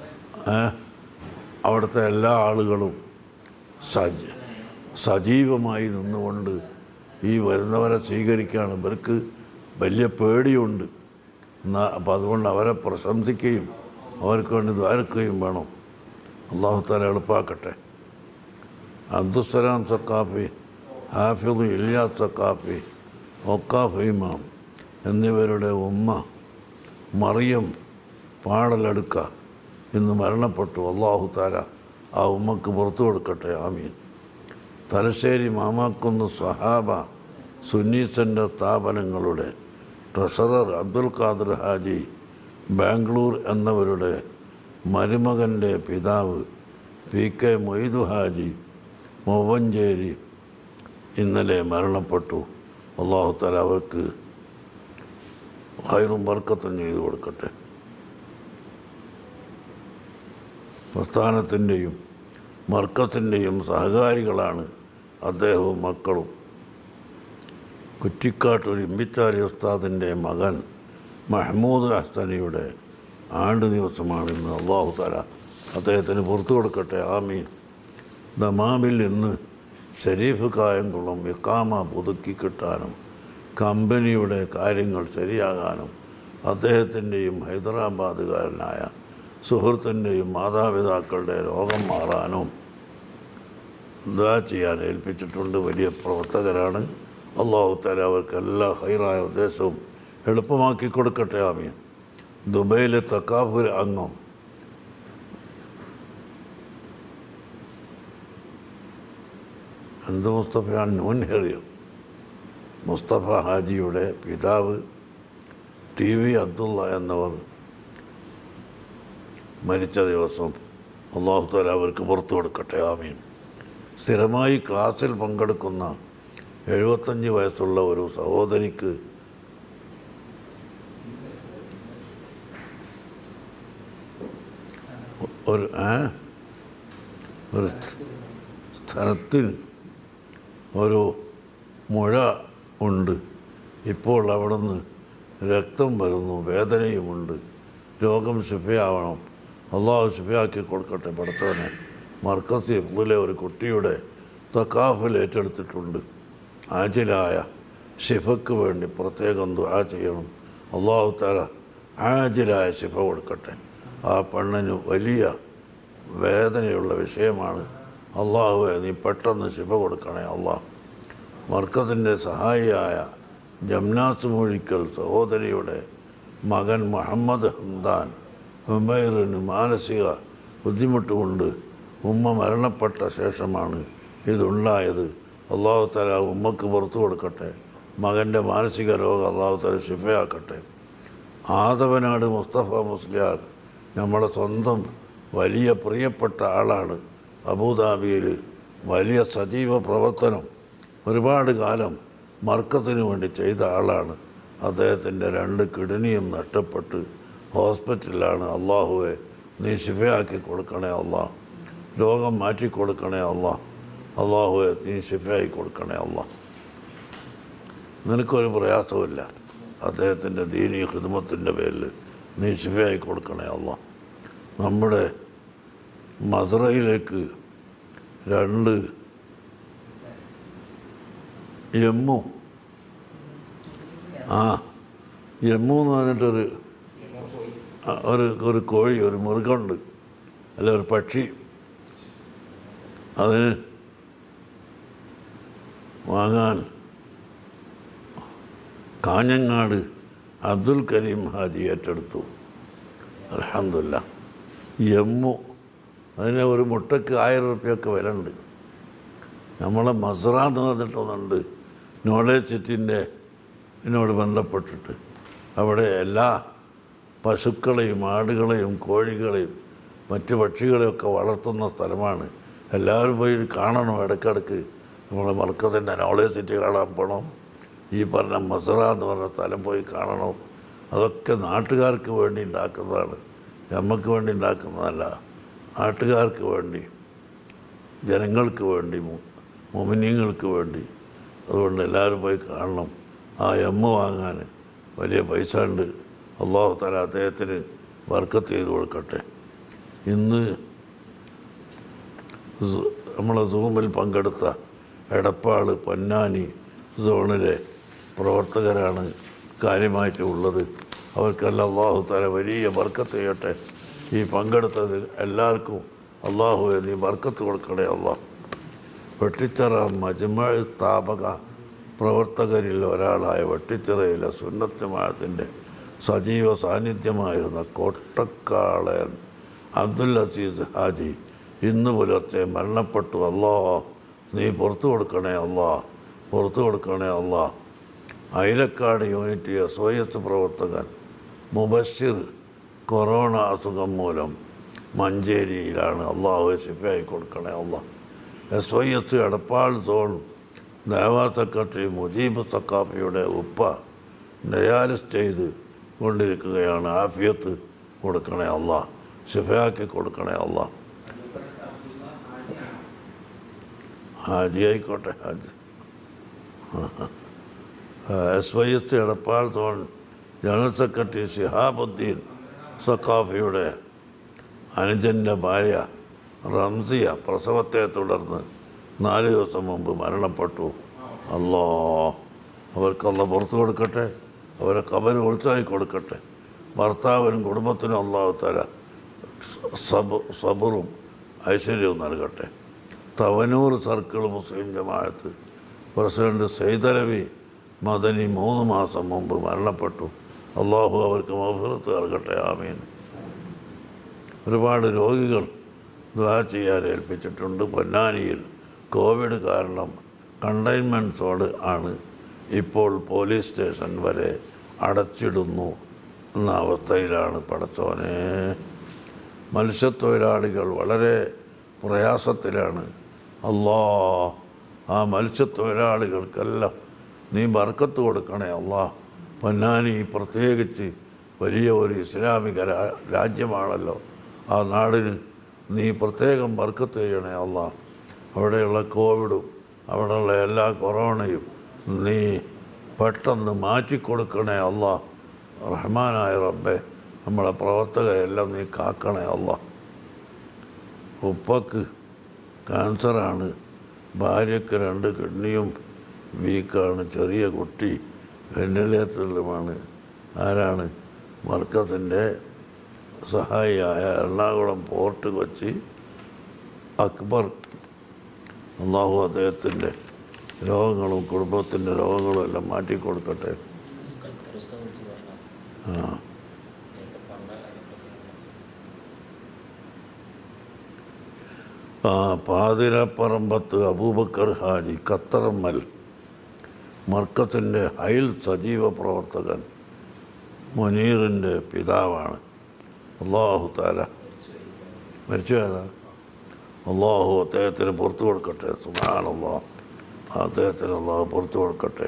അവിടുത്തെ എല്ലാ ആളുകളും സജ സജീവമായി നിന്നുകൊണ്ട് ഈ വരുന്നവരെ സ്വീകരിക്കുകയാണ് ഇവർക്ക് വലിയ പേടിയുണ്ട് എന്നാൽ അപ്പോൾ അതുകൊണ്ട് അവരെ പ്രശംസിക്കുകയും അവർക്ക് വേണ്ടി ദ്വാരക്കുകയും വേണം അള്ളാഹു താല എളുപ്പാക്കട്ടെ അബ്ദുസലാം സക്കാഫി ഹാഫിദ് ഇല്യാസ് സക്കാഫി ഒക്കാഫ് ഇമാം എന്നിവരുടെ ഉമ്മ മറിയം പാടലെടുക്ക ഇന്ന് മരണപ്പെട്ടു അള്ളാഹു താര ആ ഉമ്മക്ക് പുറത്തു കൊടുക്കട്ടെ ആമീൻ തലശ്ശേരി മാമാക്കുന്ന് സഹാബ സുന്നി സെൻ്റർ സ്ഥാപനങ്ങളുടെ ട്രഷറർ അബ്ദുൽ ഖാദർ ഹാജി ബാംഗ്ലൂർ എന്നവരുടെ മരുമകൻ്റെ പിതാവ് പി കെ മൊയ്തു ഹാജി മൊവഞ്ചേരി ഇന്നലെ മരണപ്പെട്ടു അള്ളാഹു തല അവർക്ക് ഹൈറും വർക്കത്തും ചെയ്തു കൊടുക്കട്ടെ പ്രസ്ഥാനത്തിൻ്റെയും മർക്കത്തിൻ്റെയും സഹകാരികളാണ് അദ്ദേഹവും മക്കളും കുറ്റിക്കാട്ടൂർ ഇമ്പിച്ചാരി ഉസ്താദിൻ്റെ മകൻ മഹ്മൂദ് ഹസ്തനിയുടെ ആണ്ട് ദിവസമാണ് ഇന്ന് അള്ളാഹു തല അദ്ദേഹത്തിന് പുറത്തു കൊടുക്കട്ടെ ആമീൻ ദമാമിൽ ഇന്ന് ഷരീഫ് കായംകുളം ഇക്കാമ പുതുക്കി കിട്ടാനും കമ്പനിയുടെ കാര്യങ്ങൾ ശരിയാകാനും അദ്ദേഹത്തിൻ്റെയും ഹൈദരാബാദുകാരനായ സുഹൃത്തിൻ്റെയും മാതാപിതാക്കളുടെ രോഗം മാറാനും ദുആ ചെയ്യാൻ ഏൽപ്പിച്ചിട്ടുണ്ട് വലിയ പ്രവർത്തകരാണ് അള്ളാഹു തല അവർക്ക് എല്ലാ ഹൈറായ ഉദ്ദേശവും എളുപ്പമാക്കി കൊടുക്കട്ടെ ആമീൻ ദുബൈയിലെ തക്കാഫുർ അംഗം എന്ത് മുസ്തഫയാണ് നൂൻ ഹെറിയോ മുസ്തഫ ഹാജിയുടെ പിതാവ് ടി വി അബ്ദുള്ള എന്നവർ മരിച്ച ദിവസം അള്ളാഹു താല അവർക്ക് പുറത്തു കൊടുക്കട്ടെ ആമീൻ സ്ഥിരമായി ക്ലാസ്സിൽ പങ്കെടുക്കുന്ന എഴുപത്തഞ്ച് വയസ്സുള്ള ഒരു സഹോദരിക്ക് ഒരു ഏ? ഒരു സ്ഥലത്തിന് ഒരു മുഴ ഉണ്ട് ഇപ്പോൾ അവിടുന്ന് രക്തം വരുന്നു വേദനയുമുണ്ട് രോഗം ശിഫയാവണം അള്ളാഹു ശിഫയാക്കി കൊടുക്കട്ടെ പടത്തവനെ മർക്കസി ഇതിലെ ഒരു കുട്ടിയുടെ തക്കാഫിൽ ഏറ്റെടുത്തിട്ടുണ്ട് ആജിലായ ഷിഫയ്ക്ക് വേണ്ടി പ്രത്യേകം ദുആ ചെയ്യണം അള്ളാഹു താല ആജിലായ ശിഫ കൊടുക്കട്ടെ ആ പെണ്ണിന് വലിയ വേദനയുള്ള വിഷയമാണ് അള്ളാഹുവെ നീ പെട്ടെന്ന് ശിഫ കൊടുക്കണേ അള്ളാഹ് മർക്കത്തിൻ്റെ സഹായിയായ ജംനാസ് മൊഴിക്കൽ സഹോദരിയുടെ മകൻ മുഹമ്മദ് ഹംദാൻ ഹുമൈറിന് മാനസിക ബുദ്ധിമുട്ടുകൊണ്ട് ഉമ്മ മരണപ്പെട്ട ശേഷമാണ് ഇതുണ്ടായത് അള്ളാഹു തല ഉമ്മക്ക് പുറത്തു കൊടുക്കട്ടെ മകൻ്റെ മാനസിക രോഗം അള്ളാഹു തല ശിഫയാക്കട്ടെ ആദവനാട് മുസ്തഫ മുസ്ലിയാർ നമ്മളെ സ്വന്തം വലിയ പ്രിയപ്പെട്ട ആളാണ് അബുദാബിയിൽ വലിയ സജീവ പ്രവർത്തനം ഒരുപാട് കാലം മർക്കത്തിന് വേണ്ടി ചെയ്ത ആളാണ് അദ്ദേഹത്തിൻ്റെ രണ്ട് കിഡ്നിയും നഷ്ടപ്പെട്ട് ഹോസ്പിറ്റലിലാണ് അള്ളാഹുവെ നീ ശിഫയാക്കി കൊടുക്കണേ അള്ളാഹ് രോഗം മാറ്റിക്കൊടുക്കണേ അല്ല അള്ളാഹുവെ നീ ഷിഫയായി കൊടുക്കണേ അല്ല നിനക്കൊരു പ്രയാസമില്ല അദ്ദേഹത്തിൻ്റെ ദീനീ ഹിദ്മത്തിൻ്റെ പേരിൽ നീ ഷിഫയായി കൊടുക്കണേ അല്ല നമ്മുടെ മസറയിലേക്ക് രണ്ട് എമ്മു ആ എമ്മു എന്ന് പറഞ്ഞിട്ടൊരു ആ, ഒരു ഒരു കോഴി ഒരു മൃഗമുണ്ട് അല്ല ഒരു പക്ഷി അതിന് വാങ്ങാൻ കാഞ്ഞങ്ങാട് അബ്ദുൽ കരീം ഹാജി ഏറ്റെടുത്തു അലഹമില്ല എമ്മു അതിന് ഒരു മുട്ടയ്ക്ക് ആയിരം റുപ്യൊക്കെ വില ഉണ്ട് നമ്മളെ മസ്ര എന്ന് പറഞ്ഞിട്ടൊന്നുണ്ട് നോളേജ് സിറ്റിൻ്റെ ഇതിനോട് ബന്ധപ്പെട്ടിട്ട് അവിടെ എല്ലാ പശുക്കളെയും ആടുകളെയും കോഴികളെയും മറ്റ് പക്ഷികളെയൊക്കെ വളർത്തുന്ന സ്ഥലമാണ് എല്ലാവരും പോയി കാണണം ഇടയ്ക്കിടയ്ക്ക് നമ്മളെ മർക്കത്തിൻ്റെ നോളേജ് സിറ്റി കാണാൻ പോകണം ഈ പറഞ്ഞ മസറ എന്ന് പറഞ്ഞ സ്ഥലം പോയി കാണണം അതൊക്കെ നാട്ടുകാർക്ക് വേണ്ടി ഉണ്ടാക്കുന്നതാണ് നമുക്ക് വേണ്ടി ഉണ്ടാക്കുന്നതല്ല നാട്ടുകാർക്ക് വേണ്ടി ജനങ്ങൾക്ക് വേണ്ടി മു- മുമിനിങ്ങൾക്ക് വേണ്ടി അതുകൊണ്ട് എല്ലാവരും പോയി കാണണം ആ എമ്മ വാങ്ങാൻ വലിയ പൈസ ഉണ്ട് അള്ളാഹു തല അദ്ദേഹത്തിന് വർക്കത്ത് ചെയ്ത് കൊടുക്കട്ടെ ഇന്ന് സു- നമ്മളെ സൂമിൽ പങ്കെടുത്ത എടപ്പാൾ പൊന്നാനി സോണിലെ പ്രവർത്തകരാണ് കാര്യമായിട്ട് ഉള്ളത് അവർക്കെല്ലാം അള്ളാഹു തല വലിയ വർക്കത്ത് ചെയ്യട്ടെ ഈ പങ്കെടുത്തത് എല്ലാവർക്കും അള്ളാഹു നീ വർക്കത്ത് കൊടുക്കണേ അള്ളാഹ് വെട്ടിച്ചിറ മജ്മ സ്ഥാപക പ്രവർത്തകരിൽ ഒരാളായ വെട്ടിച്ചിറയിലെ സുന്നത്തമായത്തിൻ്റെ സജീവ സാന്നിധ്യമായിരുന്ന കൊട്ടക്കാളൻ അബ്ദുൽ അസീസ് ഹാജി ഇന്ന് പുലർച്ചെ മരണപ്പെട്ടു അല്ലാ നീ പുറത്തു കൊടുക്കണേ അല്ലാ പുറത്തു കൊടുക്കണേ അല്ലാ Ayalakkad unit S Y S പ്രവർത്തകൻ മുബഷിർ കൊറോണ അസുഖം മൂലം മഞ്ചേരിയിലാണ് അള്ളാഹു ശിഫയായി കൊടുക്കണേ അള്ളാഹ് S Y S Edappal zone ദേവാ സെക്രട്ടറി മുജീബ് സക്കാഫിയുടെ ഉപ്പ ഡയാലിസ് ചെയ്ത് കൊണ്ടിരിക്കുകയാണ് ആഫിയത്ത് കൊടുക്കണേ അല്ല ഷിഫയാക്കി കൊടുക്കണേ അല്ല ഹാജി ആയിക്കോട്ടെ Haji S Y S Edappal zone general secretary Shihabuddeen സക്കാഫിയുടെ അനുജൻ്റെ ഭാര്യ റംസിയ പ്രസവത്തെ തുടർന്ന് നാല് ദിവസം മുമ്പ് മരണപ്പെട്ടു അല്ലോ അവർക്കല്ല പുറത്തു കൊടുക്കട്ടെ അവരെ കബര് ഒളിച്ചായി കൊടുക്കട്ടെ ഭർത്താവിനും കുടുംബത്തിനും അള്ളാഹു തല സബ സബറും ഐശ്വര്യവും നൽകട്ടെ തവനൂർ സർക്കിൾ മുസ്ലിം ജമാഅത്ത് പ്രസിഡന്റ് സൈതരവി മദനി മൂന്ന് മാസം മുമ്പ് മരണപ്പെട്ടു അള്ളാഹു അവർക്ക് മഫിറത്ത് നൽകട്ടെ ആമീൻ ഒരുപാട് രോഗികൾ ദ്വാ ചെയ്യാൻ ഏൽപ്പിച്ചിട്ടുണ്ട് പൊന്നാനിയിൽ കോവിഡ് കാരണം കണ്ടെയ്ൻമെൻറ്റ് സോൺ ആണ് ഇപ്പോൾ പോലീസ് സ്റ്റേഷൻ വരെ അടച്ചിടുന്നു എന്ന അവസ്ഥയിലാണ് പടച്ചോനെ മത്സ്യത്തൊഴിലാളികൾ വളരെ പ്രയാസത്തിലാണ് അല്ലാ ആ മത്സ്യത്തൊഴിലാളികൾക്കെല്ലാം നീ ബർക്കത്ത് കൊടുക്കണേ അല്ലാ പൊന്നാനി പ്രത്യേകിച്ച് വലിയ ഒരു ഇസ്ലാമിക രാ- രാജ്യമാണല്ലോ ആ നാടിന് നീ പ്രത്യേകം ബർക്കത്ത് ചെയ്യണേ അല്ലാ അവിടെയുള്ള കോവിഡും അവിടെയുള്ള എല്ലാ കൊറോണയും നീ പെട്ടെന്ന് മാറ്റിക്കൊടുക്കണേ അല്ലാ റഹ്മാനായ റബ്ബെ നമ്മളെ പ്രവർത്തകരെല്ലാം നീ കാക്കണേ അല്ലാ ഉപ്പക്ക് ക്യാൻസറാണ് ഭാര്യയ്ക്ക് രണ്ട് കിഡ്നിയും വീക്കാണ് ചെറിയ കുട്ടി വെന്റിലേറ്ററിലുമാണ് ആരാണ് മർക്കസിൻ്റെ സഹായിയായ എറണാകുളം പോർട്ട് കൊച്ചി അക്ബർ അള്ളാഹു അദ്ദേഹത്തിൻ്റെ രോഗങ്ങളും കുടുംബത്തിൻ്റെ രോഗങ്ങളും എല്ലാം മാറ്റിക്കൊടുക്കട്ടെ ആ ആ പാതിരപ്പറമ്പത്ത് അബൂബക്കർ ഹാജി ഖത്തറമ്മൽ മർക്കത്തിൻ്റെ ഹൈൽ സജീവ പ്രവർത്തകൻ മുനീറിൻ്റെ പിതാവാണ് അള്ളാഹു താല മരിച്ചു പോയതാണ് അള്ളാഹു അദ്ദേഹത്തിന് പുറത്തു കൊടുക്കട്ടെ സുഖാൻ അള്ളാഹ് അദ്ദേഹത്തിന് അള്ളാഹു പുറത്തു കൊടുക്കട്ടെ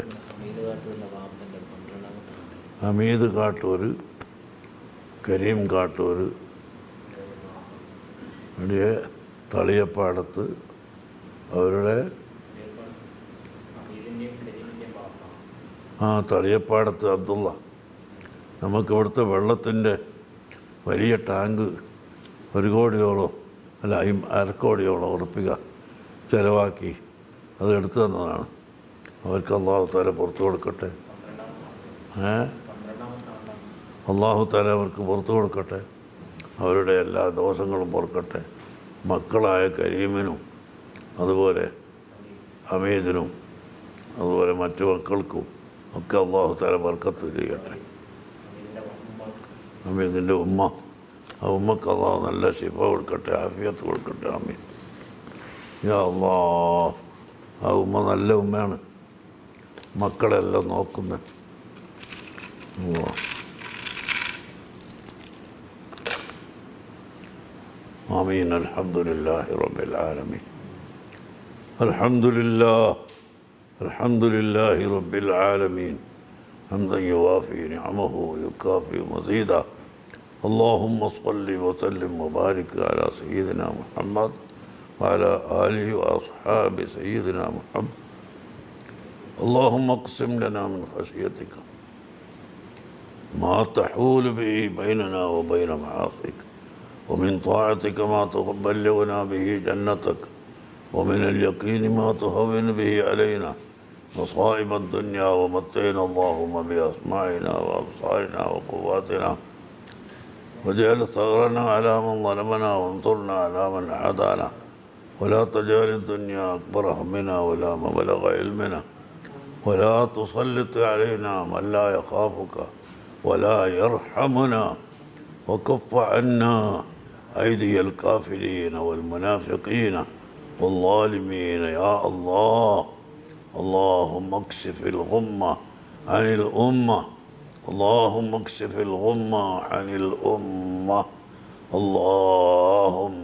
ഹമീദ് കാട്ടൂർ കരീം കാട്ടൂർ ഇവിടെ തളിയപ്പാടത്ത് അവരുടെ അമീറിൻ്റെയും കരീമിൻ്റെയും വാപ്പ ആ തളിയപ്പാടത്ത് അബ്ദുള്ള നമുക്കിവിടുത്തെ വെള്ളത്തിൻ്റെ വലിയ ടാങ്ക് ഒരു കോടിയോളം അല്ല അയി അരക്കോടിയോളം ഉറപ്പിക ചിലവാക്കി അത് എടുത്തു തന്നതാണ് അവർക്ക് അള്ളാഹു താല പുറത്തു കൊടുക്കട്ടെ പന്ത്രണ്ടാമത്തെ ഏ പന്ത്രണ്ടാമത്തെ ആണ്ടാണ് അള്ളാഹു താല അവർക്ക് പുറത്തു കൊടുക്കട്ടെ അവരുടെ എല്ലാ ദോഷങ്ങളും പൊറുക്കട്ടെ മക്കളായ കരീമിനും അതുപോലെ അമീദിനും അതുപോലെ മറ്റു മക്കൾക്കും ഒക്കെ അള്ളാഹു താല ബർക്കത്ത് ചെയ്യട്ടെ അമീറിൻ്റെ ഉമ്മ അമീദിൻ്റെ ഉമ്മ ആ ഉമ്മക്ക് അള്ളാഹു നല്ല ശിഫ കൊടുക്കട്ടെ ആഫിയത്ത് കൊടുക്കട്ടെ അമീൻ യാ അള്ളാ ആ ഉമ്മ നല്ല ഉമ്മയാണ് മക്കളെല്ലാം നോക്കുന്നത് അള്ളാ آمين الحمد لله رب العالمين الحمد لله الحمد لله رب العالمين حمدا يوافي نعمه ويكافئ مزيدا اللهم صل وسلم وبارك على سيدنا محمد وعلى آله وأصحاب سيدنا محمد اللهم اقسم لنا من خشيتك ما تحول به بيننا وبين معاصيك ومن طاعتك ما تبلغنا به جنتك ومن اليقين ما تهون به علينا مصائب الدنيا ومتعنا اللهم بأسماعنا وأبصارنا وقواتنا وجعل ثغرنا على من ظلمنا وانصرنا على من عادانا ولا تجعل الدنيا أكبر همنا ولا مبلغ علمنا ولا تسلط علينا من لا يخافك ولا يرحمنا وكف عنا أيدي الكافرين والمنافقين والظالمين يا الله اللهم اكشف الغمة عن الأمة اللهم اكشف الغمة عن الأمة اللهم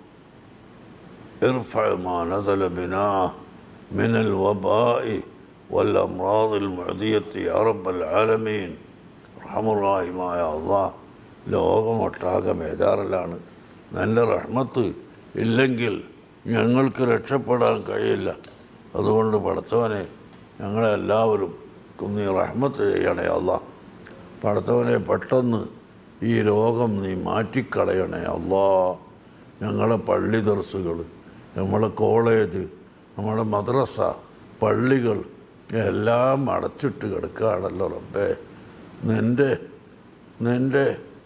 ارفع ما نزل بنا من الوباء والأمراض المعدية يا رب العالمين റഹമുറാഹിമായ അള്ളാഹ് ലോകമൊട്ടാകെ ബേജാറിലാണ് നല്ല റഹ്മത്ത് ഇല്ലെങ്കിൽ ഞങ്ങൾക്ക് രക്ഷപ്പെടാൻ കഴിയില്ല അതുകൊണ്ട് പടച്ചവനെ ഞങ്ങളെല്ലാവരും നീ റഹ്മത്ത് ചെയ്യണേ അള്ളാഹ് പടച്ചവനെ പെട്ടെന്ന് ഈ രോഗം നീ മാറ്റിക്കളയണേ അള്ളാ ഞങ്ങളെ പള്ളി ദർസുകൾ നമ്മളെ കോളേജ് നമ്മുടെ മദ്രസ പള്ളികൾ എല്ലാം അടച്ചിട്ട് കിടക്കുകയാണല്ലോ റബ്ബേ നിൻ്റെ നിൻ്റെ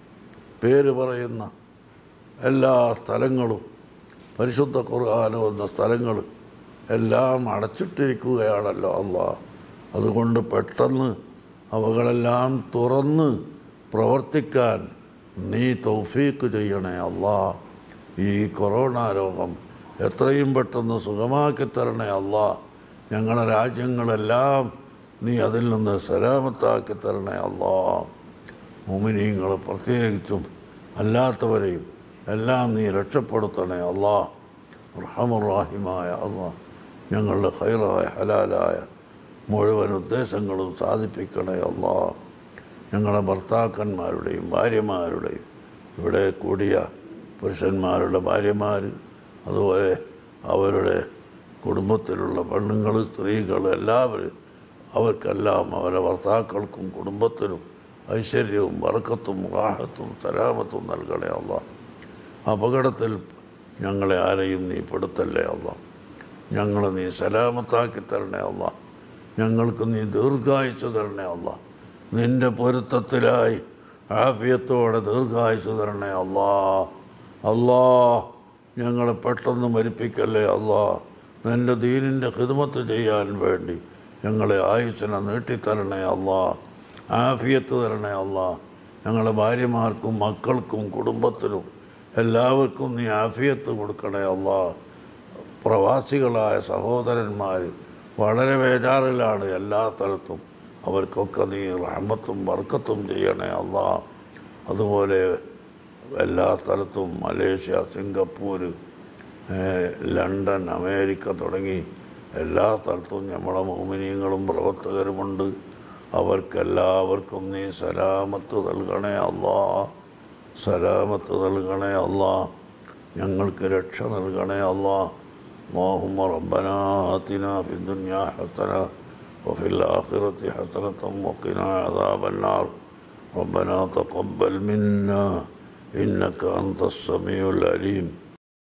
പേര് പറയുന്ന എല്ലാ സ്ഥലങ്ങളും പരിശുദ്ധ ഖുർആാനോ എന്ന സ്ഥലങ്ങൾ എല്ലാം അടച്ചിട്ടിരിക്കുകയാണല്ലോ അള്ളാ അതുകൊണ്ട് പെട്ടെന്ന് അവകളെല്ലാം തുറന്ന് പ്രവർത്തിക്കാൻ നീ തൗഫീക്ക് ചെയ്യണേ അള്ളാ ഈ കൊറോണ രോഗം എത്രയും പെട്ടെന്ന് സുഖമാക്കി തരണേ അള്ളാ ഞങ്ങളുടെ രാജ്യങ്ങളെല്ലാം നീ അതിൽ നിന്ന് സലാമത്താക്കി തരണേ അള്ളാ മുമിനീങ്ങൾ പ്രത്യേകിച്ചും അല്ലാത്തവരെയും എല്ലാം നീ രക്ഷപ്പെടുത്തണേ അള്ളാ റഹമുറാഹിമായ അള്ളാ ഞങ്ങളുടെ ഹൈറായ ഹലാലായ മുഴുവൻ ഉദ്ദേശങ്ങളും സാധിപ്പിക്കണേ അള്ളാ ഞങ്ങളുടെ ഭർത്താക്കന്മാരുടെയും ഭാര്യമാരുടെയും ഇവിടെ കൂടിയ പുരുഷന്മാരുടെ ഭാര്യമാർ അതുപോലെ അവരുടെ കുടുംബത്തിലുള്ള പെണ്ണുങ്ങൾ സ്ത്രീകൾ എല്ലാവരും അവർക്കെല്ലാം അവരുടെ ഭർത്താക്കൾക്കും കുടുംബത്തിനും ഐശ്വര്യവും വറക്കത്തും റാഹത്തും സലാമത്തും നൽകണേ അല്ല അപകടത്തിൽ ഞങ്ങളെ ആരെയും നീ പെടുത്തല്ലേ അല്ല ഞങ്ങളെ നീ സലാമത്താക്കി തരണേ അല്ല ഞങ്ങൾക്ക് നീ ദീർഘായുസ് തരണേ അല്ല നിൻ്റെ പൊരുത്തത്തിലായി ആഫിയത്തോടെ ദീർഘായുസ് തരണേ അല്ലാ അല്ലാ ഞങ്ങളെ പെട്ടെന്ന് മരിപ്പിക്കല്ലേ അല്ലാ നിൻ്റെ ദീനിൻ്റെ ഹിദ്മത്ത് ചെയ്യാൻ വേണ്ടി ഞങ്ങളെ ആയുസ്സിനെ നീട്ടിത്തരണേ അല്ലാ ആഫിയത്ത് തരണേ അല്ലാ ഞങ്ങളുടെ ഭാര്യമാർക്കും മക്കൾക്കും കുടുംബത്തിനും എല്ലാവർക്കും നീ ആഫിയത്ത് കൊടുക്കണേ അല്ലാ പ്രവാസികളായ സഹോദരന്മാർ വളരെ ബേജാറിലാണ് എല്ലാ സ്ഥലത്തും അവർക്കൊക്കെ നീ റഹ്മത്തും വർക്കത്തും ചെയ്യണേ അല്ലാ അതുപോലെ എല്ലാ സ്ഥലത്തും മലേഷ്യ സിംഗപ്പൂർ ഏഹ്, ലണ്ടൻ അമേരിക്ക തുടങ്ങി എല്ലാ സ്ഥലത്തും നമ്മളെ മോമിനിയങ്ങളും പ്രവർത്തകരുമുണ്ട് അവർക്കെല്ലാവർക്കും നീ സലാമത്ത് നൽകണേ അല്ലാ സലാമത്ത് നൽകണേ അല്ലാ ഞങ്ങൾക്ക് രക്ഷ നൽകണേ അല്ലാ اللهم ربنا آتنا في الدنيا حسنة وفي الآخرة حسنة وقنا عذاب النار ربنا تقبل منا إنك أنت السميع العليم